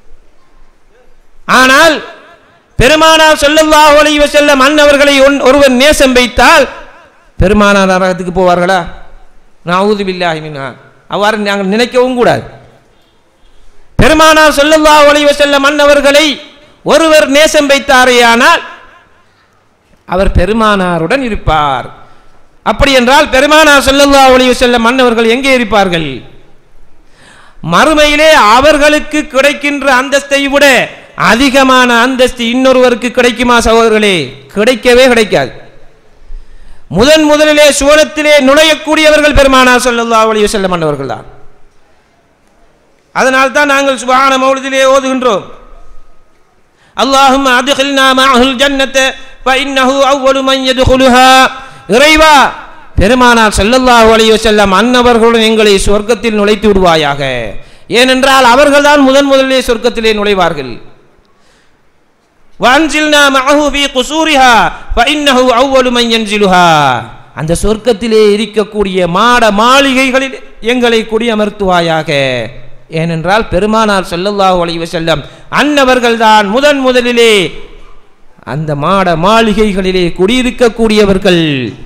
ஆனால் பெருமானார் ஸல்லல்லாஹு அலைஹி வஸல்லம் அன்னவர்களை ஒன்- ஒருவன் நேசம் வைத்தால் பெருமானார் நரகத்துக்கு போவார்களா நவுது பில்லாஹி மின்ஹா அவ்வாறு நாங்கள் நினைக்கவும் கூடாது பெருமானார் ஸல்லல்லாஹு அலைஹி வஸல்லம் அன்னவர்களை ஒருவர் நேசம் வைத்தாரேயானால் அவர் பெருமானாருடன் இருப்பார் அப்படி என்றால் பெருமானார் ஸல்லல்லாஹு அலைஹி வஸல்லம் மன்னவர்கள் எங்கே இருப்பார்கள் மறுமையிலே அவர்களுக்கு கிடைக்கின்ற அந்தஸ்தை விட அதிகமான அந்தஸ்து இன்னொருவருக்கு கிடைக்குமா சகோதரர்களே கிடைக்கவே கிடைக்காது முதன் முதலிலே சுவனத்திலே நுழையக்கூடியவர்கள் பெருமானார் ஸல்லல்லாஹு அலைஹி வஸல்லம் மன்னவர்கள் தான் அதனால் தான் நாங்கள் சுபஹான மௌலிதிலே ஓதுகின்றோம் அல்லாஹும் அதுகில்னா மஅஹுல் ஜன்னத ஃபஇன்னஹு அவ்வலு மன் யதுகுலுஹா இறைவா பெருமானார் ஸல்லல்லாஹு அலைஹி வஸல்லம் அன்னவர்களுடன் எங்களை சொர்க்கத்தில் நுழைத்து விடுவாயாக ஏனென்றால் அவர்கள்தான் முதன் முதலிலே சொர்க்கத்திலே நுழைவார்கள் வன்சில்னா மஅஹு ஃபீ குசூரிஹா ஃபஇன்னஹு அவ்வலு மன் யன்சிலுஹா அந்த சொர்க்கத்திலே இருக்கக்கூடிய மாட மாளிகைகளில் எங்களை குடியமர்த்துவாயாக ஏனென்றால் பெருமானார் ஸல்லல்லாஹு அலைஹி வஸல்லம் அன்னவர்கள்தான் முதன் முதலிலே அந்த மாட மாளிகைகளிலே குடியிருக்கக்கூடியவர்கள்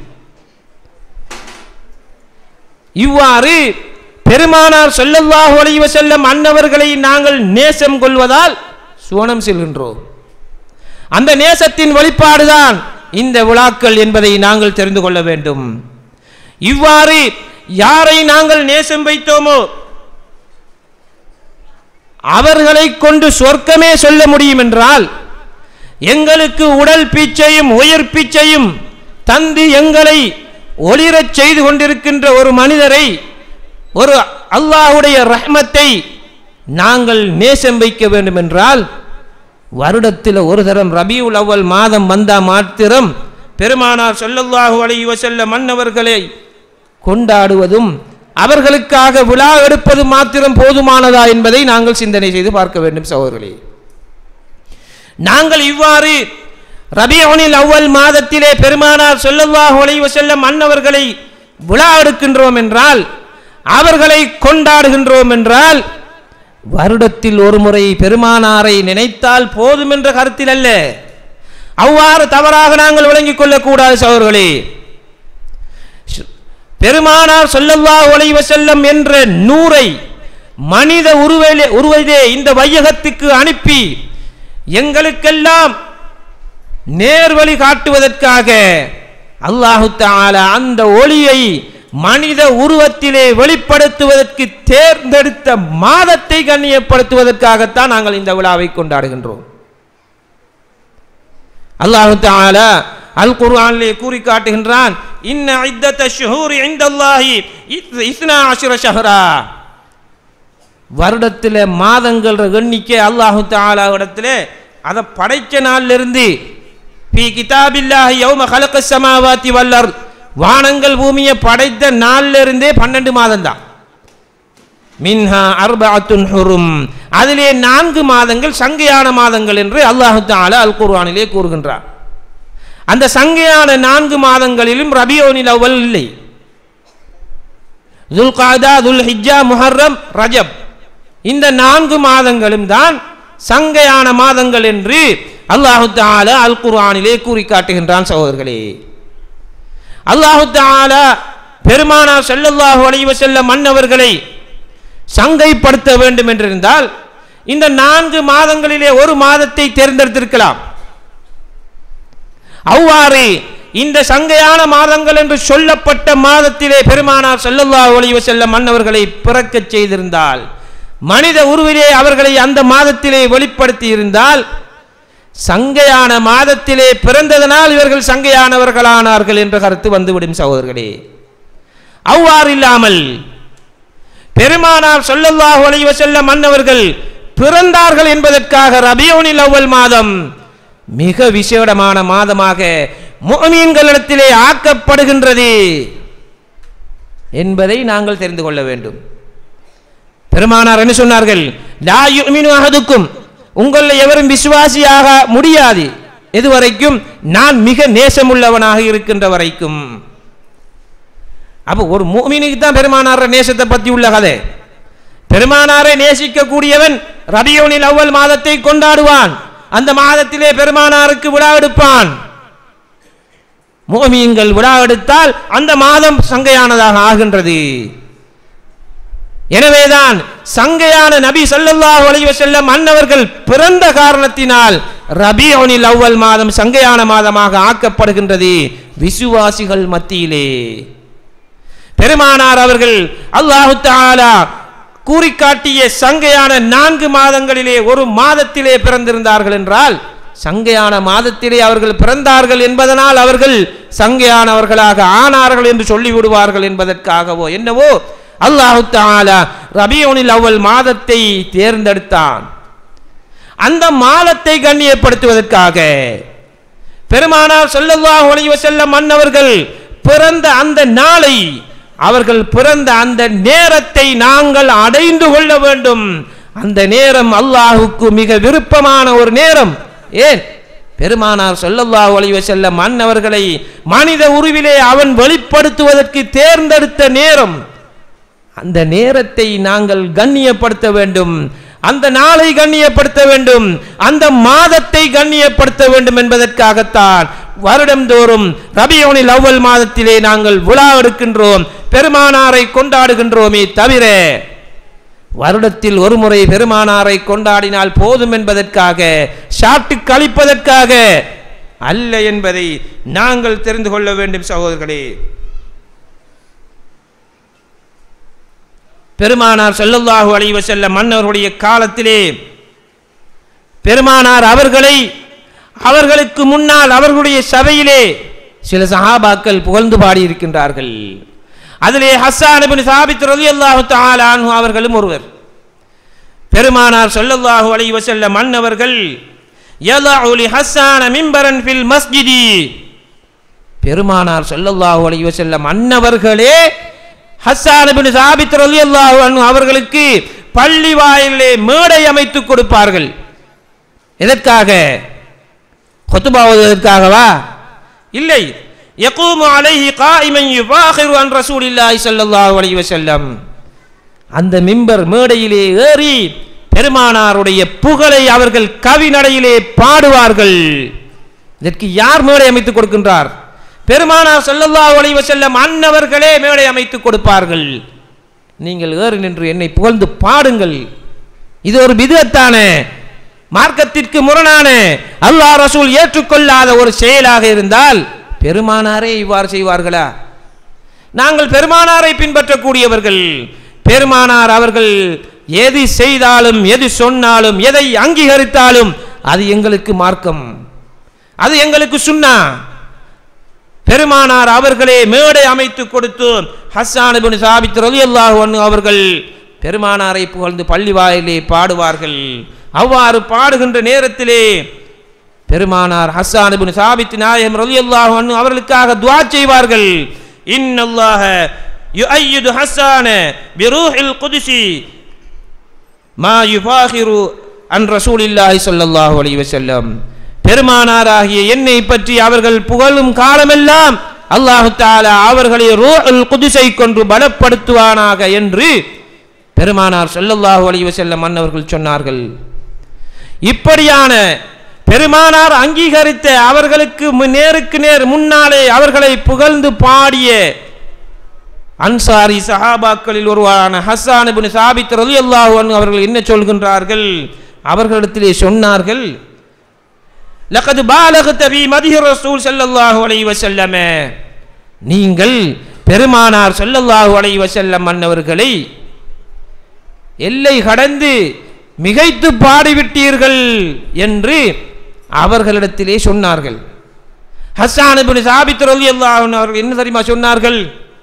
இவ்வாறு பெருமானார் ஸல்லல்லாஹு அலைஹி வஸல்லம் அன்னவர்களை நாங்கள் நேசம் கொள்வதால் சுவனம் செல்கின்றோம் அந்த நேசத்தின் வெளிப்பாடுதான் இந்த விழாக்கள் என்பதை நாங்கள் தெரிந்து கொள்ள வேண்டும் இவ்வாறு யாரை நாங்கள் நேசம் வைத்தோமோ அவர்களை கொண்டு சொர்க்கமே சொல்ல முடியும் என்றால் எங்களுக்கு உடல் பீச்சையும் உயிர் பீச்சையும் தந்து எங்களை ஒளிரச் செய்து கொண்டிருக்கின்ற ஒரு மனிதரை ஒரு அல்லாஹ்வுடைய ரஹ்மத்தை நாங்கள் நேசம் வைக்க வேண்டும் என்றால் வருடத்தில் ஒரு தரம் ரபியுல் அவ்வல் மாதம் வந்தா மாத்திரம் பெருமானார் ஸல்லல்லாஹு அலைஹி வஸல்லம் மன்னவர்களை கொண்டாடுவதும் அவர்களுக்காக விழா எடுப்பது மாத்திரம் போதுமானதா என்பதை நாங்கள் சிந்தனை செய்து பார்க்க வேண்டும் சகோதரர்களே நாங்கள் இவ்வாறு ரபியோனில் அவ்வல் மாதத்திலே பெருமானார் ஸல்லல்லாஹு அலைஹி வஸல்லம் மன்னவர்களை விழா எடுக்கின்றோம் என்றால் அவர்களை கொண்டாடுகின்றோம் என்றால் வருடத்தில் ஒரு முறை பெருமானாரை நினைத்தால் போதும் என்ற கருத்தில் அல்ல அவ்வாறு தவறாக நாங்கள் விளங்கிக் கொள்ளக்கூடாது சகோதரர்களே பெருமானார் ஸல்லல்லாஹு அலைஹி வஸல்லம் என்ற நூரை மனித உருவிலே உருவதே இந்த வையகத்துக்கு அனுப்பி எங்களுக்கெல்லாம் நேர்வழி காட்டுவதற்காக அல்லாஹு தஆலா அந்த ஒளியை மனித உருவத்திலே வெளிப்படுத்துவதற்கு தேர்ந்தெடுத்த மாதத்தை கண்ணியப்படுத்துவதற்காகத்தான் நாங்கள் இந்த விழாவை கொண்டாடுகின்றோம் அல்லாஹு தஆலா அல் குர்ஆனிலே கூறி காட்டுகின்றான் இன்ன இத்தத்த ஷுஹூரி இந்தல்லாஹி இஸ்னா அஷ்ர ஷஹரா வருடத்தில் மாதங்கள் எண்ணிக்கை அல்லாஹு தஆலா இடத்துல அதை படைச்ச நாள்ல இருந்து பி கிதாபில்லாஹி யௌம ஹலக ஸமாவாதி வல் அர்த் வானங்கள் பூமியை படைத்த நாள்ல இருந்தே பன்னெண்டு மாதம் தான் மின்ஹா அர்பஅத்துன் ஹுரும் அதிலே நான்கு மாதங்கள் சங்கையான மாதங்கள் என்று அல்லாஹு தஆலா அல் குர்ஆனிலே கூறுகின்றார் அந்த சங்கையான நான்கு மாதங்களிலும் ரபியோனில் அவ்வல் இல்லை துல்காதா துல் ஹிஜ்ஜா முஹர்ரம் ரஜப் இந்த நான்கு மாதங்களும் தான் சங்கையான மாதங்கள் என்று அல்லாஹு தஆலா அல் குர்ஆனிலே கூறி காட்டுகின்றான் சகோதரர்களே அல்லாஹு தஆலா பெருமானார் ஸல்லல்லாஹு அலைஹி வஸல்லம் மன்னவர்களை சங்கைப்படுத்த வேண்டும் என்றிருந்தால் இந்த நான்கு மாதங்களிலே ஒரு மாதத்தை தேர்ந்தெடுத்திருக்கலாம் அவ்வாறு இந்த சங்கையான மாதங்கள் என்று சொல்லப்பட்ட மாதத்திலே பெருமானார் ஸல்லல்லாஹு அலைஹி வஸல்லம் மன்னவர்களை பிறக்கச் செய்திருந்தால் மனித உருவிலே அவர்களை அந்த மாதத்திலே வெளிப்படுத்தி இருந்தால் சங்கையான மாதத்திலே பிறந்ததனால் இவர்கள் சங்கையானவர்களானார்கள் என்ற கருத்து வந்துவிடும் சகோதரர்களே அவ்வாறு இல்லாமல் பெருமானார் ஸல்லல்லாஹு அலைஹி வஸல்லம் மன்னவர்கள் பிறந்தார்கள் என்பதற்காக ரபியோனில் அவ்வல் மாதம் மிக விசேடமான மாதமாக முஃமின்களிடத்திலே ஆக்கப்படுகின்றது என்பதை நாங்கள் தெரிந்து கொள்ள வேண்டும் பெருமானார் என்ன சொன்னார்கள் லா யுமினு அஹதுக்கும் உங்களில் எவரும் விசுவாசியாக முடியாது எதுவரைக்கும் நான் மிக நேசமுள்ளவனாக இருக்கின்ற வரைக்கும் அப்போ ஒரு மூமினுக்கு தான் பெருமானார நேசத்தை பற்றி உள்ள கதை பெருமானாரை நேசிக்கக்கூடியவன் ரபியோனில் அவ்வல் மாதத்தை கொண்டாடுவான் அந்த மாதத்திலே பெருமானாருக்கு விழா எடுப்பான் மோமியங்கள் விழா எடுத்தால் அந்த மாதம் சங்கையானதாக ஆகின்றது எனவேதான் சங்கையான நபி ஸல்லல்லாஹு அலைஹி வஸல்லம் அன்னவர்கள் பிறந்த காரணத்தினால் ரபியோனில் அவ்வல் மாதம் சங்கையான மாதமாக ஆக்கப்படுகின்றது விசுவாசிகள் மத்தியிலே பெருமானார் அவர்கள் அல்லாஹு தஆலா கூறி காட்டிய சங்கையான நான்கு மாதங்களிலே ஒரு மாதத்திலே பிறந்திருந்தார்கள் என்றால் சங்கையான மாதத்திலே அவர்கள் பிறந்தார்கள் என்பதனால் அவர்கள் சங்கையானவர்களாக ஆனார்கள் என்று சொல்லிவிடுவார்கள் என்பதற்காகவோ என்னவோ அல்லாஹு தஆலா ரபியோனில் அவ்வல் மாதத்தை தேர்ந்தெடுத்தான் அந்த மாதத்தை கண்ணியப்படுத்துவதற்காக பெருமானார் ஸல்லல்லாஹு அலைஹி வஸல்லம் மன்னவர்கள் பிறந்த அந்த நாளை அவர்கள் பிறந்த அந்த நேரத்தை நாங்கள் அடைந்து கொள்ள வேண்டும் அந்த நேரம் அல்லாஹுக்கு மிக விருப்பமான ஒரு நேரம் ஏன் பெருமானார் ஸல்லல்லாஹு அலைஹி வஸல்லம் மன்னவர்களை மனித உருவிலே அவன் வெளிப்படுத்துவதற்கு தேர்ந்தெடுத்த நேரம் அந்த நேரத்தை நாங்கள் கண்ணியப்படுத்த வேண்டும் அந்த நாளை கண்ணியப்படுத்த வேண்டும் அந்த மாதத்தை கண்ணியப்படுத்த வேண்டும் என்பதற்காகத்தான் வருடந்தோறும் ரபியோனில் அவ்வல் மாதத்திலே நாங்கள் விழா எடுக்கின்றோம் பெருமானாரை கொண்டாடுகின்றோமே தவிர வருடத்தில் ஒரு முறை பெருமானாரை கொண்டாடினால் போதும் என்பதற்காக சாட்டு கழிப்பதற்காக அல்ல என்பதை நாங்கள் தெரிந்து கொள்ள வேண்டும் சகோதரர்களே பெருமானார் ஸல்லல்லாஹு அலைஹி வஸல்லம் மன்னவர்களுடைய காலத்திலே பெருமானார் அவர்களை அவர்களுக்கு முன்னால் அவர்களுடைய சபையிலே சில சஹாபாக்கள் புகழ்ந்து பாடியிருக்கின்றார்கள் அதிலே ஹஸ்ஸான் இப்னு சாபித் ரலியல்லாஹு தஆலா அன்ஹு அவர்களும் ஒருவர் பெருமானார் ஸல்லல்லாஹு அலைஹி வஸல்லம் மன்னவர்கள் யலஉ லி ஹஸ்ஸான மிம்பரன் ஃபில் மஸ்ஜிதி பெருமானார் ஸல்லல்லாஹு அலைஹி வஸல்லம் அன்னவர்களே ஹஸ்ஸான் இப்னு சாபித் ரலியல்லாஹு அன்ஹு அவர்களுக்கு பள்ளி வாயிலே மேடை அமைத்து கொடுப்பார்கள் எதற்காக கொத்துபா ஓதுவதற்காகவா இல்லை யகூமு அலைஹி காயிமன் யுபாஹிரு அன் ரசூலில்லாஹி ஸல்லல்லாஹு அலைஹி வஸல்லம் அந்த மிம்பர் மேடையிலே ஏறி பெருமானாருடைய புகழை அவர்கள் கவிநடையிலே பாடுவார்கள் இதற்கு யார் மேடை அமைத்துக் கொடுக்கின்றார் பெருமானார் ஸல்லல்லாஹு அலைஹி வஸல்லம் அன்னவர்களே மேடை அமைத்துக் கொடுப்பார்கள் நீங்கள் ஏறி நின்று என்னை புகழ்ந்து பாடுங்கள் இது ஒரு பிதத்தான மார்க்கத்திற்கு முரணான அல்லாஹ் ரசூல் ஏற்றுக்கொள்ளாத ஒரு செயலாக இருந்தால் பெருமானாரே இவ்வாறு செய்வார்களா நாங்கள் பெருமானாரை பின்பற்றக்கூடியவர்கள் பெருமானார் அவர்கள் எது செய்தாலும் எது சொன்னாலும் எதை அங்கீகரித்தாலும் அது எங்களுக்கு மார்க்கம் அது எங்களுக்கு சுன்னா பெருமானார் அவர்களே மேடை அமைத்து கொடுத்து ஹஸ்ஸான் இப்னு சாபித் ரலியல்லாஹு அன்ஹு அவர்கள் பெருமானாரை புகழ்ந்து பள்ளி வாயிலே பாடுவார்கள் அவ்வாறு பாடுகின்ற நேரத்திலே பெருமானார் ஹஸ்ஸான் இப்னு சாபித் நாயகம் ரலியல்லாஹு அன்ஹு அவர்களுக்காக துஆ செய்வார்கள் இன்னல்லாஹ யுஅய்யிது ஹஸ்ஸான பிரூஹில் குதுசி மா யுஃபாஹிரு அன் ரசூலில்லாஹி ஸல்லல்லாஹு அலைஹி வஸல்லம் பெருமானாராகிய என்னை பற்றி அவர்கள் புகழும் காலமெல்லாம் அல்லாஹு தாலா அவர்களை ரூஹுல் குதுஸை கொண்டு பலப்படுத்துவானாக என்று பெருமானார் ஸல்லல்லாஹு அலைஹி வஸல்லம் அன்னவர்கள் சொன்னார்கள் இப்படியான பெருமானார் அங்கீகரித்த அவர்களுக்கு மு- நேருக்கு நேர் முன்னாலே அவர்களை புகழ்ந்து பாடிய அன்சாரி சஹாபாக்களில் ஒருவரான ஹஸ்ஸான் இப்னு சாபித் ரலியல்லாஹு அன்ஹு அவர்கள் என்ன சொல்கின்றார்கள் அவர்களிடத்திலே சொன்னார்கள் லகது பாலகத பி மதிஹி ரசூல் ஸல்லல்லாஹு அலைஹி வஸல்லம் நீங்கள் பெருமானார் ஸல்லல்லாஹு அலைஹி வஸல்லம் அன்னவர்களை எல்லை கடந்து மிகைத்து பாடிவிட்டீர்கள் என்று அவர்களிடத்திலே சொன்னார்கள் ஹஸ்ஸான் இப்னு சாபித் ரலியல்லாஹு அன்ஹு அவர்கள் என்ன தெரியுமா சொன்னார்கள்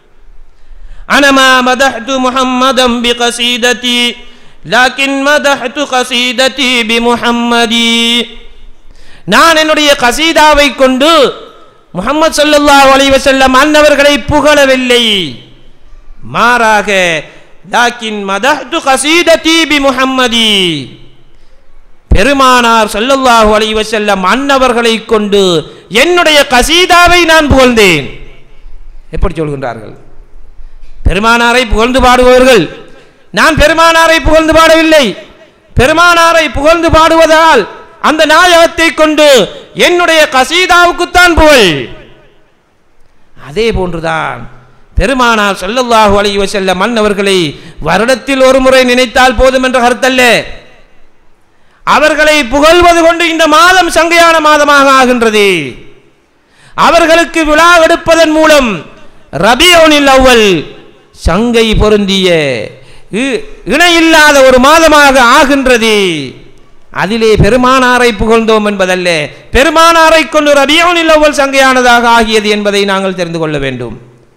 أنا ما مدحت محمدا بقصيدتي لكن مدحت قصيدتي بمحمدي நான் என்னுடைய கசீதாவை கொண்டு முஹம்மது ஸல்லல்லாஹு அலைஹி வஸல்லம் அன்னவர்களை புகழவில்லை மாறாக லாக்கின் மதஹ்து கசீததி பி முஹம்மதி பெருமானார் ஸல்லல்லாஹு அலைஹி வஸல்லம் அன்னவர்களை கொண்டு என்னுடைய கசீதாவை நான் புகழ்ந்தேன் எப்படி சொல்கின்றார்கள் பெருமானாரை புகழ்ந்து பாடுபவர்கள் நான் பெருமானாரை புகழ்ந்து பாடவில்லை பெருமானாரை புகழ்ந்து பாடுவதால் அந்த நாயகத்தை கொண்டு என்னுடைய கசீதாவுக்குத்தான் புகழ் அதே போன்றுதான் பெருமானார் ஸல்லல்லாஹு அலைஹி வஸல்லம் மன்னவர்களை வருடத்தில் ஒரு முறை நினைத்தால் போதும் என்ற கருத்தல்ல அவர்களை புகழ்வது கொண்டு இந்த மாதம் சங்கையான மாதமாக ஆகின்றது அவர்களுக்கு விழா எடுப்பதன் மூலம் ரபியோனில் அவ்வல் சங்கை பொருந்திய இ- இணையில்லாத ஒரு மாதமாக ஆகின்றது அதிலே பெருமானாரை புகழ்ந்தோம் என்பதல்ல பெருமானாரை கொண்டு ரபியோனில் அவ்வல் சங்கையானதாக ஆகியது என்பதை நாங்கள் தெரிந்து கொள்ள வேண்டும்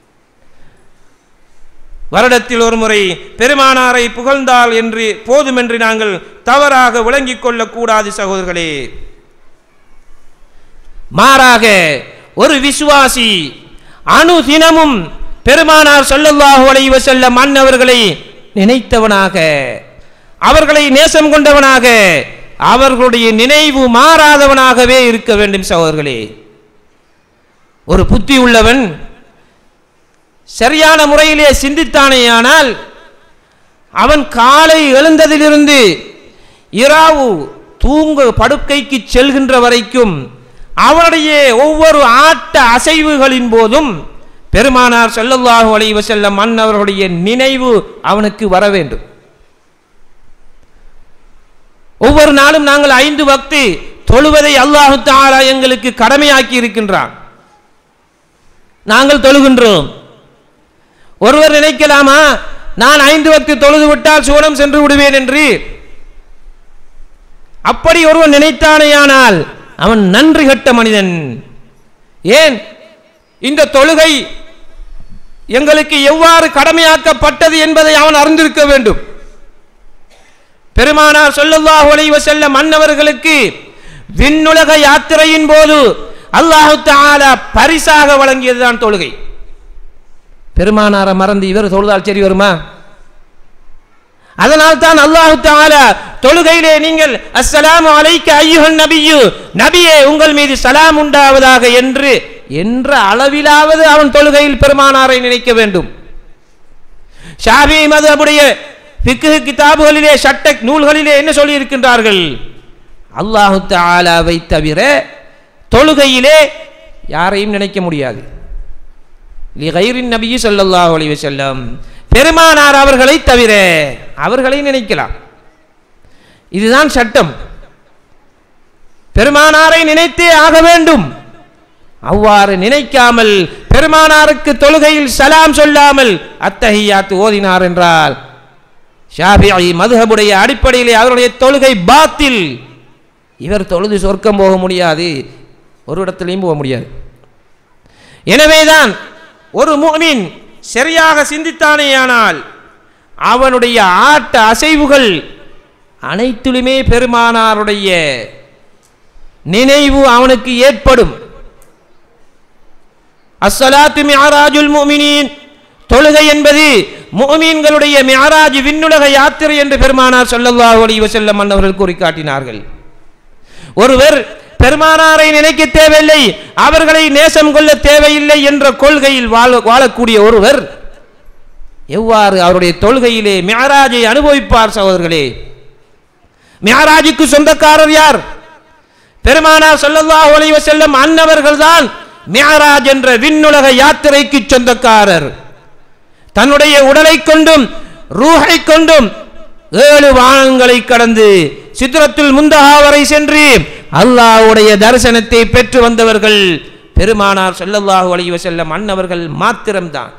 வருடத்தில் ஒரு முறை பெருமானாரை புகழ்ந்தால் என்று போதுமென்று நாங்கள் தவறாக விளங்கிக் கொள்ளக்கூடாது சகோதரர்களே மாறாக ஒரு விசுவாசி அனுதினமும் பெருமானார் ஸல்லல்லாஹு அலைஹி வஸல்லம் மன்னவர்களை நினைத்தவனாக அவர்களை நேசம் கொண்டவனாக அவர்களுடைய நினைவு மாறாதவனாகவே இருக்க வேண்டும் சகோதரர்களே ஒரு புத்தி உள்ளவன் சரியான முறையிலே சிந்தித்தானேயானால் அவன் காலை எழுந்ததிலிருந்து இராவு தூங்க படுக்கைக்கு செல்கின்ற வரைக்கும் அவனுடைய ஒவ்வொரு ஆட்ட அசைவுகளின் போதும் பெருமானார் ஸல்லல்லாஹு அலைஹி வஸல்லம் மன்னவர்களுடைய நினைவு அவனுக்கு வர வேண்டும் ஒவ்வொரு நாளும் நாங்கள் ஐந்து வக்து தொழுவதை அல்லாஹு தஆலா எங்களுக்கு கடமையாக்கி இருக்கின்றான் நாங்கள் தொழுகின்றோம் ஒருவர் நினைக்கலாமா நான் ஐந்து வக்து தொழுது விட்டால் சூனம் சென்று விடுவேன் என்று அப்படி ஒருவன் நினைத்தானேயானால் அவன் நன்றி கட்ட மனிதன் ஏன் இந்த தொழுகை எங்களுக்கு எவ்வாறு கடமையாக்கப்பட்டது என்பதை அவன் அறிந்திருக்க வேண்டும் பெருமானார் ஸல்லல்லாஹு அலைஹி வஸல்லம் மன்னவர்களுக்கு விண்ணுலக யாத்திரையின் போது அல்லாஹு தஆலா பரிசாக வழங்கியதுதான் தொழுகை பெருமானாரை மறந்து இவர் தொழுதால் சரி வருமா அதனால் தான் அல்லாஹு தஆலா தொழுகையிலே நீங்கள் அஸ்ஸலாமு அலைக்க ஐயுஹன் நபியு நபியே உங்கள் மீது சலாம் உண்டாவதாக என்று என்ற அளவிலாவது அவன் தொழுகையில் பெருமானாரை நினைக்க வேண்டும் ஷாபி மதுடைய ஃபிக்ஹ் கிதாபுகளிலே சட்ட நூல்களிலே என்ன சொல்லி இருக்கின்றார்கள் அல்லாஹு தஆலாவை தவிர தொழுகையிலே யாரையும் நினைக்க முடியாது லிகைரின் நபியு ஸல்லல்லாஹு அலைஹி வஸல்லம் பெருமானார் அவர்களை தவிர அவர்களை நினைக்கலாம் இதுதான் சட்டம் பெருமானாரை நினைத்தே ஆக வேண்டும் அவ்வாறு நினைக்காமல் பெருமானாருக்கு தொழுகையில் சலாம் சொல்லாமல் அத்தஹியாத்து ஓதினார் என்றால் ஷாஃபிஈ மதுஹபுடைய அடிப்படையிலே அவருடைய தொழுகை பாத்தில் இவர் தொழுது சொர்க்கம் போக முடியாது ஒரு இடத்திலையும் போக முடியாது எனவேதான் ஒரு முஃமின் சரியாக சிந்தித்தானேயானால் அவனுடைய ஆட்ட அசைவுகள் அனைத்திலுமே பெருமானாருடைய நினைவு அவனுக்கு ஏற்படும் அஸ்ஸலாத்து மிஅராஜுல் முஃமினீன் தொழுகை என்பது முஃமின்களுடைய மிஅராஜ் விண்ணுலக யாத்திரை என்று பெருமானார் ஸல்லல்லாஹு அலைஹி வஸல்லம் அன்னவர்கள் கூறி காட்டினார்கள் ஒருவர் பெருமானாரை நினைக்க தேவையில்லை அவர்களை நேசம் கொள்ள தேவையில்லை என்ற கொள்கையில் வாழ வாழக்கூடிய ஒருவர் எவ்வாறு அவருடைய தொழுகையிலே மியராஜை அனுபவிப்பார் சகோதரர்களே மியராஜுக்கு சொந்தக்காரர் யார் பெருமானார் ஸல்லல்லாஹு அலைஹி வஸல்லம் அன்னவர்கள்தான் மியராஜ் என்ற விண்ணுலக யாத்திரைக்கு சொந்தக்காரர் தன்னுடைய உடலை கொண்டும் ரூஹை கொண்டும் ஏழு வானங்களை கடந்து சித்திரத்தில் முந்தகா வரை சென்று அல்லாஹ்வுடைய தரிசனத்தை பெற்று வந்தவர்கள் பெருமானார் ஸல்லல்லாஹு அலைஹி வஸல்லம் அன்னவர்கள் மாத்திரம்தான்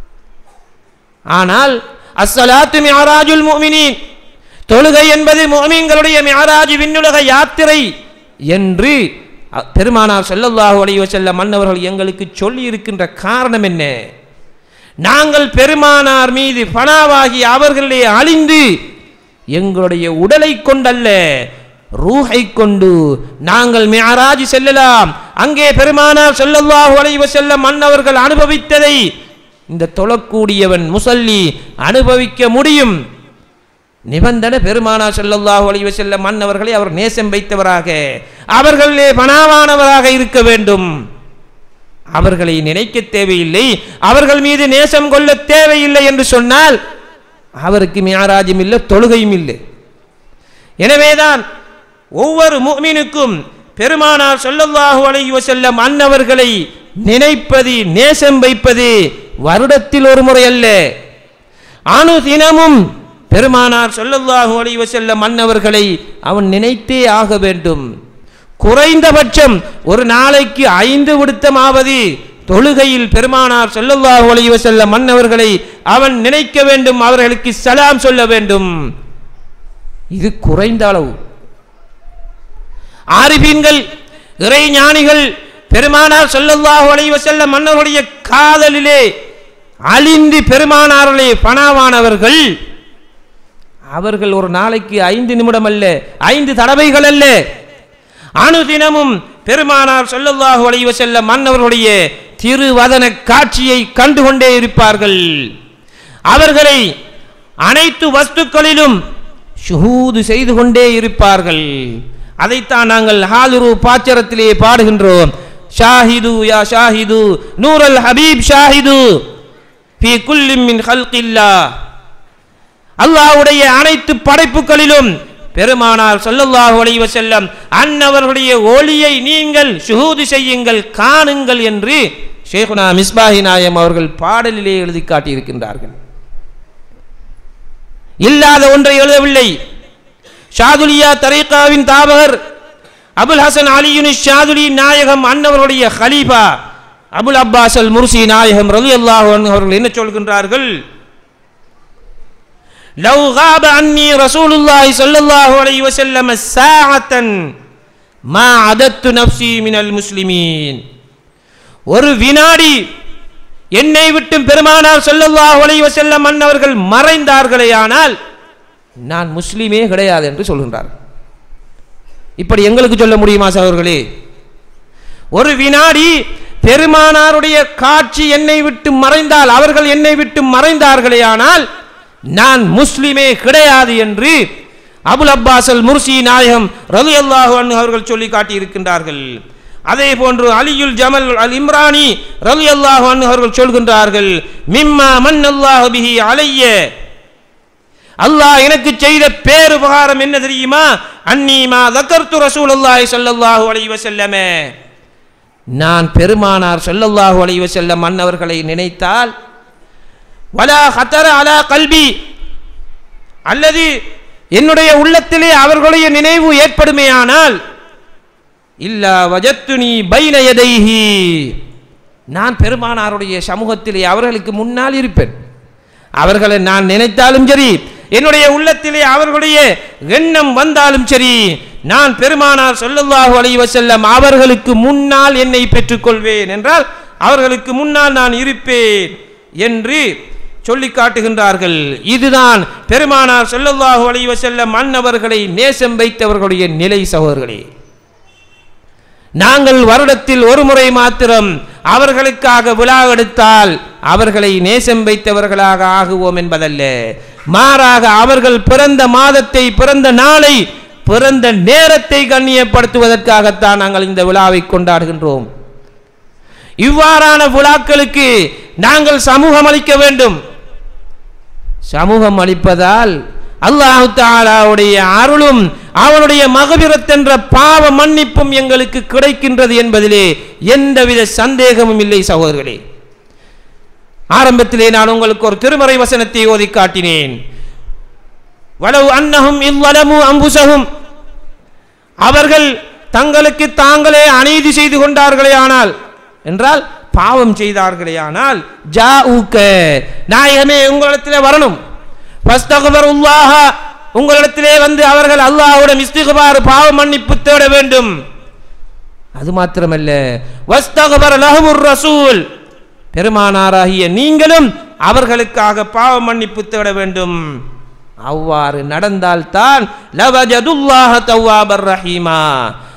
ஆனால் அஸ்ஸலாத்து மிஅராஜுல் முஃமினீன் தொழுகை என்பது முஃமின்களுடைய மிஅராஜ் விண்ணுலக யாத்திரை என்று அ- பெருமானார் ஸல்லல்லாஹு அலைஹி வஸல்லம் அன்னவர்கள் எங்களுக்கு சொல்லி இருக்கின்ற காரணம் என்ன நாங்கள் பெருமானார் மீது பணாவாகி அவர்களே அழிந்து எங்களுடைய உடலை கொண்டல்ல ரூஹை கொண்டு நாங்கள் மியராஜ் செல்லலாம் அங்கே பெருமானார் ஸல்லல்லாஹு அலைஹி வஸல்லம் மன்னவர்கள் அனுபவித்ததை இந்த தொழக்கூடியவன் முசல்லி அனுபவிக்க முடியும் நிபந்தனை பெருமானா ஸல்லல்லாஹு அலைஹி வஸல்லம் மன்னவர்களை அவர் நேசம் வைத்தவராக அவர்களே பணாவானவராக இருக்க வேண்டும் அவர்களை நினைக்க தேவையில்லை அவர்கள் மீது நேசம் கொள்ள தேவையில்லை என்று சொன்னால் அவருக்கு மியாராஜும் இல்லை தொழுகையும் இல்லை எனவேதான் ஒவ்வொரு முஃமினுக்கும் பெருமானார் ஸல்லல்லாஹு அலைஹி வஸல்லம் அன்னவர்களை நினைப்பது நேசம் வைப்பது வருடத்தில் ஒரு முறை அல்ல அணு தினமும் பெருமானார் ஸல்லல்லாஹு அலைஹி வஸல்லம் அன்னவர்களை அவன் நினைத்தே ஆக வேண்டும் குறைந்தபட்சம் ஒரு நாளைக்கு ஐந்து விடுத்தமாவது தொழுகையில் பெருமானார் ஸல்லல்லாஹு அலைஹி வஸல்லம் மன்னவர்களை அவன் நினைக்க வேண்டும் அவர்களுக்கு சலாம் சொல்ல வேண்டும் இது குறைந்த அளவு ஆரிபீன்கள் இறை ஞானிகள் பெருமானார் ஸல்லல்லாஹு அலைஹி வஸல்லம் மன்னருடைய காதலிலே அழிந்து பெருமானார்களே பணாவானவர்கள் அவர்கள் ஒரு நாளைக்கு ஐந்து நிமிடம் அல்ல ஐந்து தடவைகள் அல்ல அனுதினமும் பெருமானார் ஸல்லல்லாஹு அலைஹி வஸல்லம் மன்னவர்களுடைய திருவதன காட்சியை கண்டுகொண்டே இருப்பார்கள் அவர்களை அனைத்து வஸ்துக்களிலும் ஷுஹூது செய்து கொண்டே இருப்பார்கள் அதைத்தான் நாங்கள் ஹாலுரு பாச்சரத்திலே பாடுகின்றோம் ஷாஹிது யா ஷாஹிது நூரல் ஹபீப் ஷாஹிது ஃபி குல்லி மின் ஹல்கில்லா அல்லாஹ்வுடைய அனைத்து படைப்புகளிலும் பெருமானார் ஸல்லல்லாஹு அலைஹி வஸல்லம் அன்னவர்களுடைய ஒளியை நீங்கள் ஷுஹூது செய்யுங்கள் காணுங்கள் என்று ஷேகுனா மிஸ்பாஹி நாயம் அவர்கள் பாடலிலே எழுதி காட்டியிருக்கின்றார்கள் இல்லாத ஒன்றை எழுதவில்லை ஷாதுலியா தரீகாவின் தாபகர் அபுல் ஹசன் அலியுனி ஷாதுலி நாயகம் அன்னவருடைய ஹலீஃபா அபுல் அப்பாஸ் அல் முர்சி நாயகம் ரலி அல்லாஹ் அவர்கள் என்ன சொல்கின்றார்கள் لو غاب عني رسول الله صلى الله عليه وسلم ساعة ما عددت نفسي من المسلمين ஒரு வினாடி என்னை விட்டும் பெருமானார் ஸல்லல்லாஹு அலைஹி வஸல்லம் அன்னவர்கள் மறைந்தார்களேயானால் நான் முஸ்லிமே கிடையாது என்று சொல்கின்றார் இப்படி எங்களுக்கு சொல்ல முடியுமா சகோதரர்களே ஒரு வினாடி பெருமானாருடைய காட்சி என்னை விட்டு மறைந்தால் அவர்கள் என்னை விட்டு மறைந்தார்களேயானால் நான் முஸ்லிமே கிடையாது என்று அபுல் அப்பாஸ் அல் முர்சி நாயகம் ரலி அல்லாஹு அவர்கள் சொல்லி காட்டியிருக்கின்றார்கள் அதே போன்று அலியுல் ஜமல் அல் இம்ரானி ரலி அல்லாஹு அவர்கள் சொல்கின்றார்கள் மிம்மா மன் அல்லாஹு பிஹி அலைய அல்லாஹ் எனக்கு செய்த பேருபகாரம் என்ன தெரியுமா அன்னீமா தக்கர்த்து ரசூலுல்லாஹி ஸல்லல்லாஹு அலைஹி வஸல்லமே நான் பெருமானார் ஸல்லல்லாஹு அலைஹி வஸல்லம் அன்னவர்களை நினைத்தால் வலா ஹத்தர அலா கல்பி அல்லது என்னுடைய உள்ளத்திலே அவர்களுடைய நினைவு ஏற்படுமேயானால் இல்லா வஜத்துனி பைன யதைஹி நான் பெருமானாருடைய சமூகத்திலே அவர்களுக்கு முன்னால் இருப்பேன் அவர்களை நான் நினைத்தாலும் சரி என்னுடைய உள்ளத்திலே அவர்களுடைய எண்ணம் வந்தாலும் சரி நான் பெருமானார் ஸல்லல்லாஹு அலைஹி வஸல்லம் அவர்களுக்கு முன்னால் என்னை பெற்றுக்கொள்வேன் என்றால் அவர்களுக்கு முன்னால் நான் இருப்பேன் என்று சொல்லி காட்டுகின்றார்கள் இதுதான் பெருமானார் ஸல்லல்லாஹு அலைஹி வஸல்லம் மன்னவர்களை நேசம் வைத்தவர்களுடைய நிலை சகோதரர்களே நாங்கள் வருடத்தில் ஒரு முறை மாத்திரம் அவர்களுக்காக விழா எடுத்தால் அவர்களை நேசம் வைத்தவர்களாக ஆகுவோம் என்பதல்ல மாறாக அவர்கள் பிறந்த மாதத்தை பிறந்த நாளை பிறந்த நேரத்தை கண்ணியப்படுத்துவதற்காகத்தான் நாங்கள் இந்த விழாவை கொண்டாடுகின்றோம் இவ்வாறான விழாக்களுக்கு நாங்கள் சமூகம் அளிக்க வேண்டும் சமூகம் அளிப்பதால் அல்லாஹு தாலாவுடைய அருளும் அவனுடைய மகபிரத் என்ற பாவ மன்னிப்பும் எங்களுக்கு கிடைக்கின்றது என்பதிலே எந்தவித சந்தேகமும் இல்லை சகோதரர்களே ஆரம்பத்திலே நான் உங்களுக்கு ஒரு திருமறை வசனத்தை ஓதி காட்டினேன் வலவு அன்னஹும் இவ்வளமு அம்புசகும் அவர்கள் தங்களுக்கு தாங்களே அநீதி செய்து கொண்டார்களே ஆனால் என்றால் பாவம் செய்தார்களே ஆனால் ஜா ஊக்க நாயகமே உங்களிடத்திலே வரணும் ஃபஸ்தகுபருல்லாஹ உங்களிடத்திலே வந்து அவர்கள் அல்லாஹ்வுடன் இஸ்திகுபார் பாவ மன்னிப்பு தேட வேண்டும் அது மாத்திரமல்ல வஸ்தகுபர் லஹுர் ரசூல் பெருமானாராகிய நீங்களும் அவர்களுக்காக பாவ மன்னிப்பு தேட வேண்டும் அவ்வாறு நடந்தால்தான் லவஜதுல்லாஹ தவ்வாபர் ரஹீமா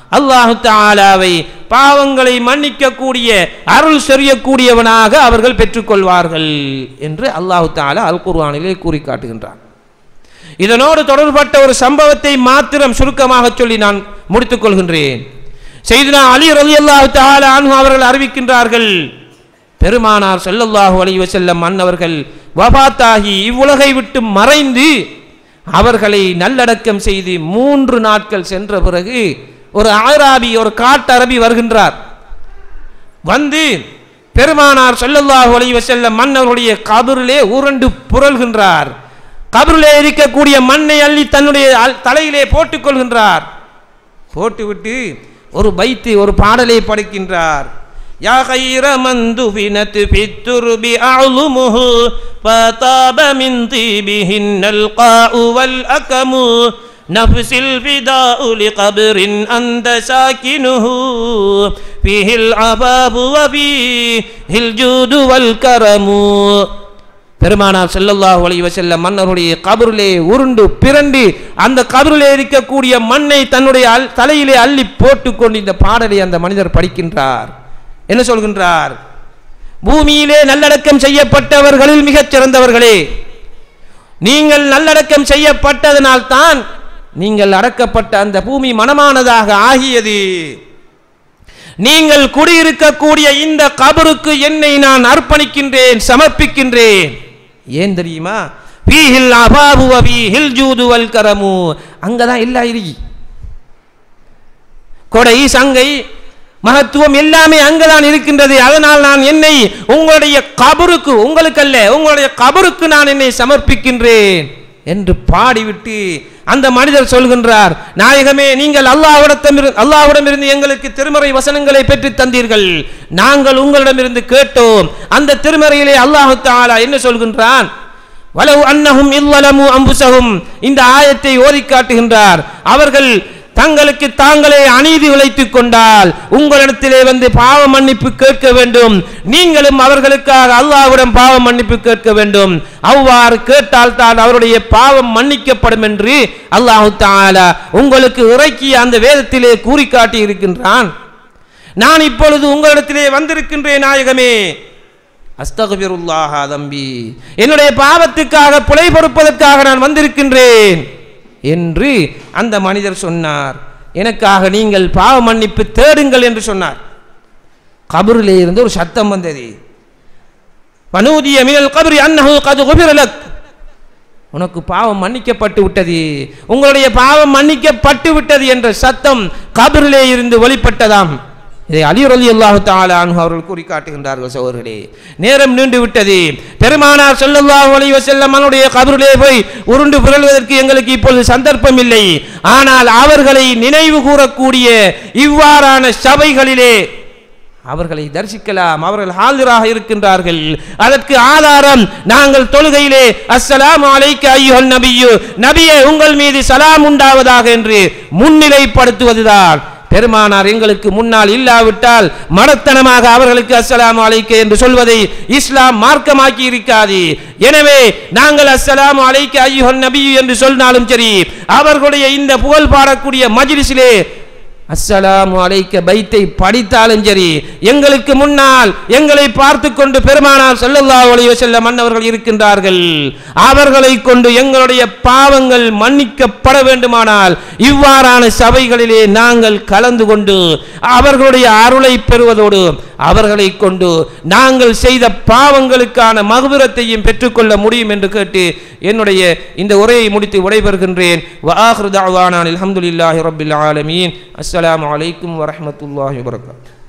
அல்லாஹு தாலாவை பாவங்களை மன்னிக்கக்கூடிய அருள் சொரியக்கூடியவனாக அவர்கள் பெற்றுக்கொள்வார்கள் என்று அல்லாஹு தாலா அல் குர்ஆனிலே கூறி காட்டுகின்றான் இதனோடு தொடர்பட்ட ஒரு சம்பவத்தை மாத்திரம் சுருக்கமாக சொல்லி நான் முடித்துக் கொள்கின்றேன் செய்தினா அலி ரலி அல்லாஹு தாலா அன்ஹு அவர்கள் அறிவிக்கின்றார்கள் பெருமானார் ஸல்லல்லாஹு அலைஹி வஸல்லம் அன்னவர்கள் வபாத்தாகி இவ்வுலகை விட்டு மறைந்து அவர்களை நல்லடக்கம் செய்து மூன்று நாட்கள் சென்ற பிறகு ஒரு ஆராபி ஒரு காட்டரபி வருகின்றார் வந்து பெருமானார் ஸல்லல்லாஹு அலைஹி வஸல்லம் மன்னவருடைய கபரிலே உருண்டு புரள்கின்றார் கபரிலே இருக்கக்கூடிய மண்ணை அள்ளி தன்னுடைய அல்- தலையிலே போட்டுக் கொள்கின்றார் போட்டுவிட்டு ஒரு பைத்து ஒரு பாடலை படைக்கின்றார் யா خير من دفنت في الترب أعظمه فطاب من طيبهن القاء والأكم نفس الفداء لقبر أنت ساكنه فيه العباب وفيه الجود والكرم பெருமானார் ஸல்லல்லாஹு அலைஹி வஸல்லம் மன்னருடைய கபரிலே உருண்டு பிறண்டு அந்த கபரிலே இருக்கக்கூடிய மண்ணை தன்னுடைய அல்- தலையிலே அள்ளி போட்டுக்கொண்டு இந்த பாடலை அந்த மனிதர் படிக்கின்றார் என்ன சொல்கின்றார் பூமியிலே நல்லடக்கம் செய்யப்பட்டவர்களில் மிகச் சிறந்தவர்களே நீங்கள் நல்லடக்கம் செய்யப்பட்டதனால் தான் நீங்கள் அடக்கப்பட்ட அந்த பூமி மனமானதாக ஆகியது நீங்கள் குடியிருக்கக்கூடிய இந்த கபருக்கு என்னை நான் அர்ப்பணிக்கின்றேன் சமர்ப்பிக்கின்றேன் ஏன் தெரியுமா பீஹில் அபாபு பீஹில் ஜூது வல் கரமு அங்கதான் எல்லாம் இருக்கு கொடை சங்கை மகத்துவம் எல்லாமே அங்கதான் இருக்கின்றது அதனால் நான் என்னை உங்களுடைய கபருக்கு உங்களுக்கல்ல உங்களுடைய கபருக்கு நான் என்னை சமர்ப்பிக்கின்றேன் என்று பாடிவிட்டு அந்த மனிதர் சொல்கின்றார் நாயகமே நீங்கள் அல்லாஹ்விடத்தம் அல்லாஹ்விடமிருந்து எங்களுக்கு திருமறை வசனங்களை பெற்று தந்தீர்கள் நாங்கள் உங்களிடமிருந்து கேட்டோம் அந்த திருமறையிலே அல்லாஹு தஆலா என்ன சொல்கின்றான் வலவு அன்னஹும் இல்லலமு அம்புசஹும் இந்த ஆயத்தை ஓதி காட்டுகின்றார் அவர்கள் தங்களுக்கு தாங்களே அநீதி உழைத்துக் கொண்டால் உங்களிடத்திலே வந்து பாவ மன்னிப்பு கேட்க வேண்டும் நீங்களும் அவர்களுக்காக அல்லாஹ்விடம் பாவ மன்னிப்பு கேட்க வேண்டும் அவ்வாறு கேட்டால் தான் அவருடைய பாவம் மன்னிக்கப்படும் என்று அல்லாஹு தஆலா உங்களுக்கு இறக்கிய அந்த வேதத்திலே கூறி காட்டி இருக்கின்றான் நான் இப்பொழுது உங்களிடத்திலே வந்திருக்கின்றேன் நாயகமே அஸ்தகபிருல்லாஹா தம்பி என்னுடைய பாவத்துக்காக புலை பொறுப்பதற்காக நான் வந்திருக்கின்றேன் என்று அந்த மனிதர் சொன்னார் எனக்காக நீங்கள் பாவ மன்னிப்பு தேடுங்கள் என்று சொன்னார் கபரிலே இருந்து ஒரு சத்தம் வந்தது வனூதிய மினல் கபரி அன்னஹு கது குபிரலக் உனக்கு பாவம் மன்னிக்கப்பட்டு விட்டது உங்களுடைய பாவம் மன்னிக்கப்பட்டு விட்டது என்ற சத்தம் கபரிலே இருந்து வெளிப்பட்டதாம் இதை அலி ரலி அல்லாஹு தாலான் அவர்கள் கூறி காட்டுகின்றார்கள் சோர்களே நேரம் நீண்டு விட்டது பெருமானார் ஸல்லல்லாஹு அலைஹி வஸல்லம் அவருடைய கபரிலே போய் உருண்டு புரள்வதற்கு எங்களுக்கு இப்பொழுது சந்தர்ப்பம் இல்லை ஆனால் அவர்களை நினைவு கூறக்கூடிய இவ்வாறான சபைகளிலே அவர்களை தரிசிக்கலாம் அவர்கள் ஹாலிராக இருக்கின்றார்கள் அதற்கு ஆதாரம் நாங்கள் தொழுகையிலே அஸ்ஸலாமு அலைக்க ஐயுஹல் நபியு நபியே உங்கள் மீது சலாம் உண்டாவதாக என்று முன்னிலைப்படுத்துவதுதான் பெருமானார் எங்களுக்கு முன்னால் இல்லாவிட்டால் மடத்தனமாக அவர்களுக்கு அஸ்ஸலாமு அலைக்க என்று சொல்வதை இஸ்லாம் மார்க்கமாக்கி இருக்காது எனவே நாங்கள் அஸ்ஸலாமு அலைக்க ஐயுஹல் நபியு என்று சொன்னாலும் சரி அவர்களுடைய இந்த புகழ் பாடக்கூடிய மஜ்லிஸிலே அஸ்ஸலாமு அலைக்க பைத்தை படித்தாலும் சரி எங்களுக்கு முன்னால் எங்களை பார்த்து கொண்டு பெருமானார் ஸல்லல்லாஹு அலைஹி வஸல்லம் மன்னவர்கள் இருக்கின்றார்கள் அவர்களை கொண்டு எங்களுடைய பாவங்கள் மன்னிக்கப்பட வேண்டுமானால் இவ்வாறான சபைகளிலே நாங்கள் கலந்து கொண்டு அவர்களுடைய அருளை பெறுவதோடு அவர்களை கொண்டு நாங்கள் செய்த பாவங்களுக்கான மகுபிரத்தையும் பெற்றுக்கொள்ள முடியும் என்று கேட்டு என்னுடைய இந்த உரையை முடித்து விடைபெறுகின்றேன் வஆஹிரு தஅவானா அல்ஹம்துலில்லாஹி ரப்பில் ஆலமீன் அஸ்ஸலாமு அலைக்கும் வரஹ்மத்துல்லாஹி வபரகாத்துஹு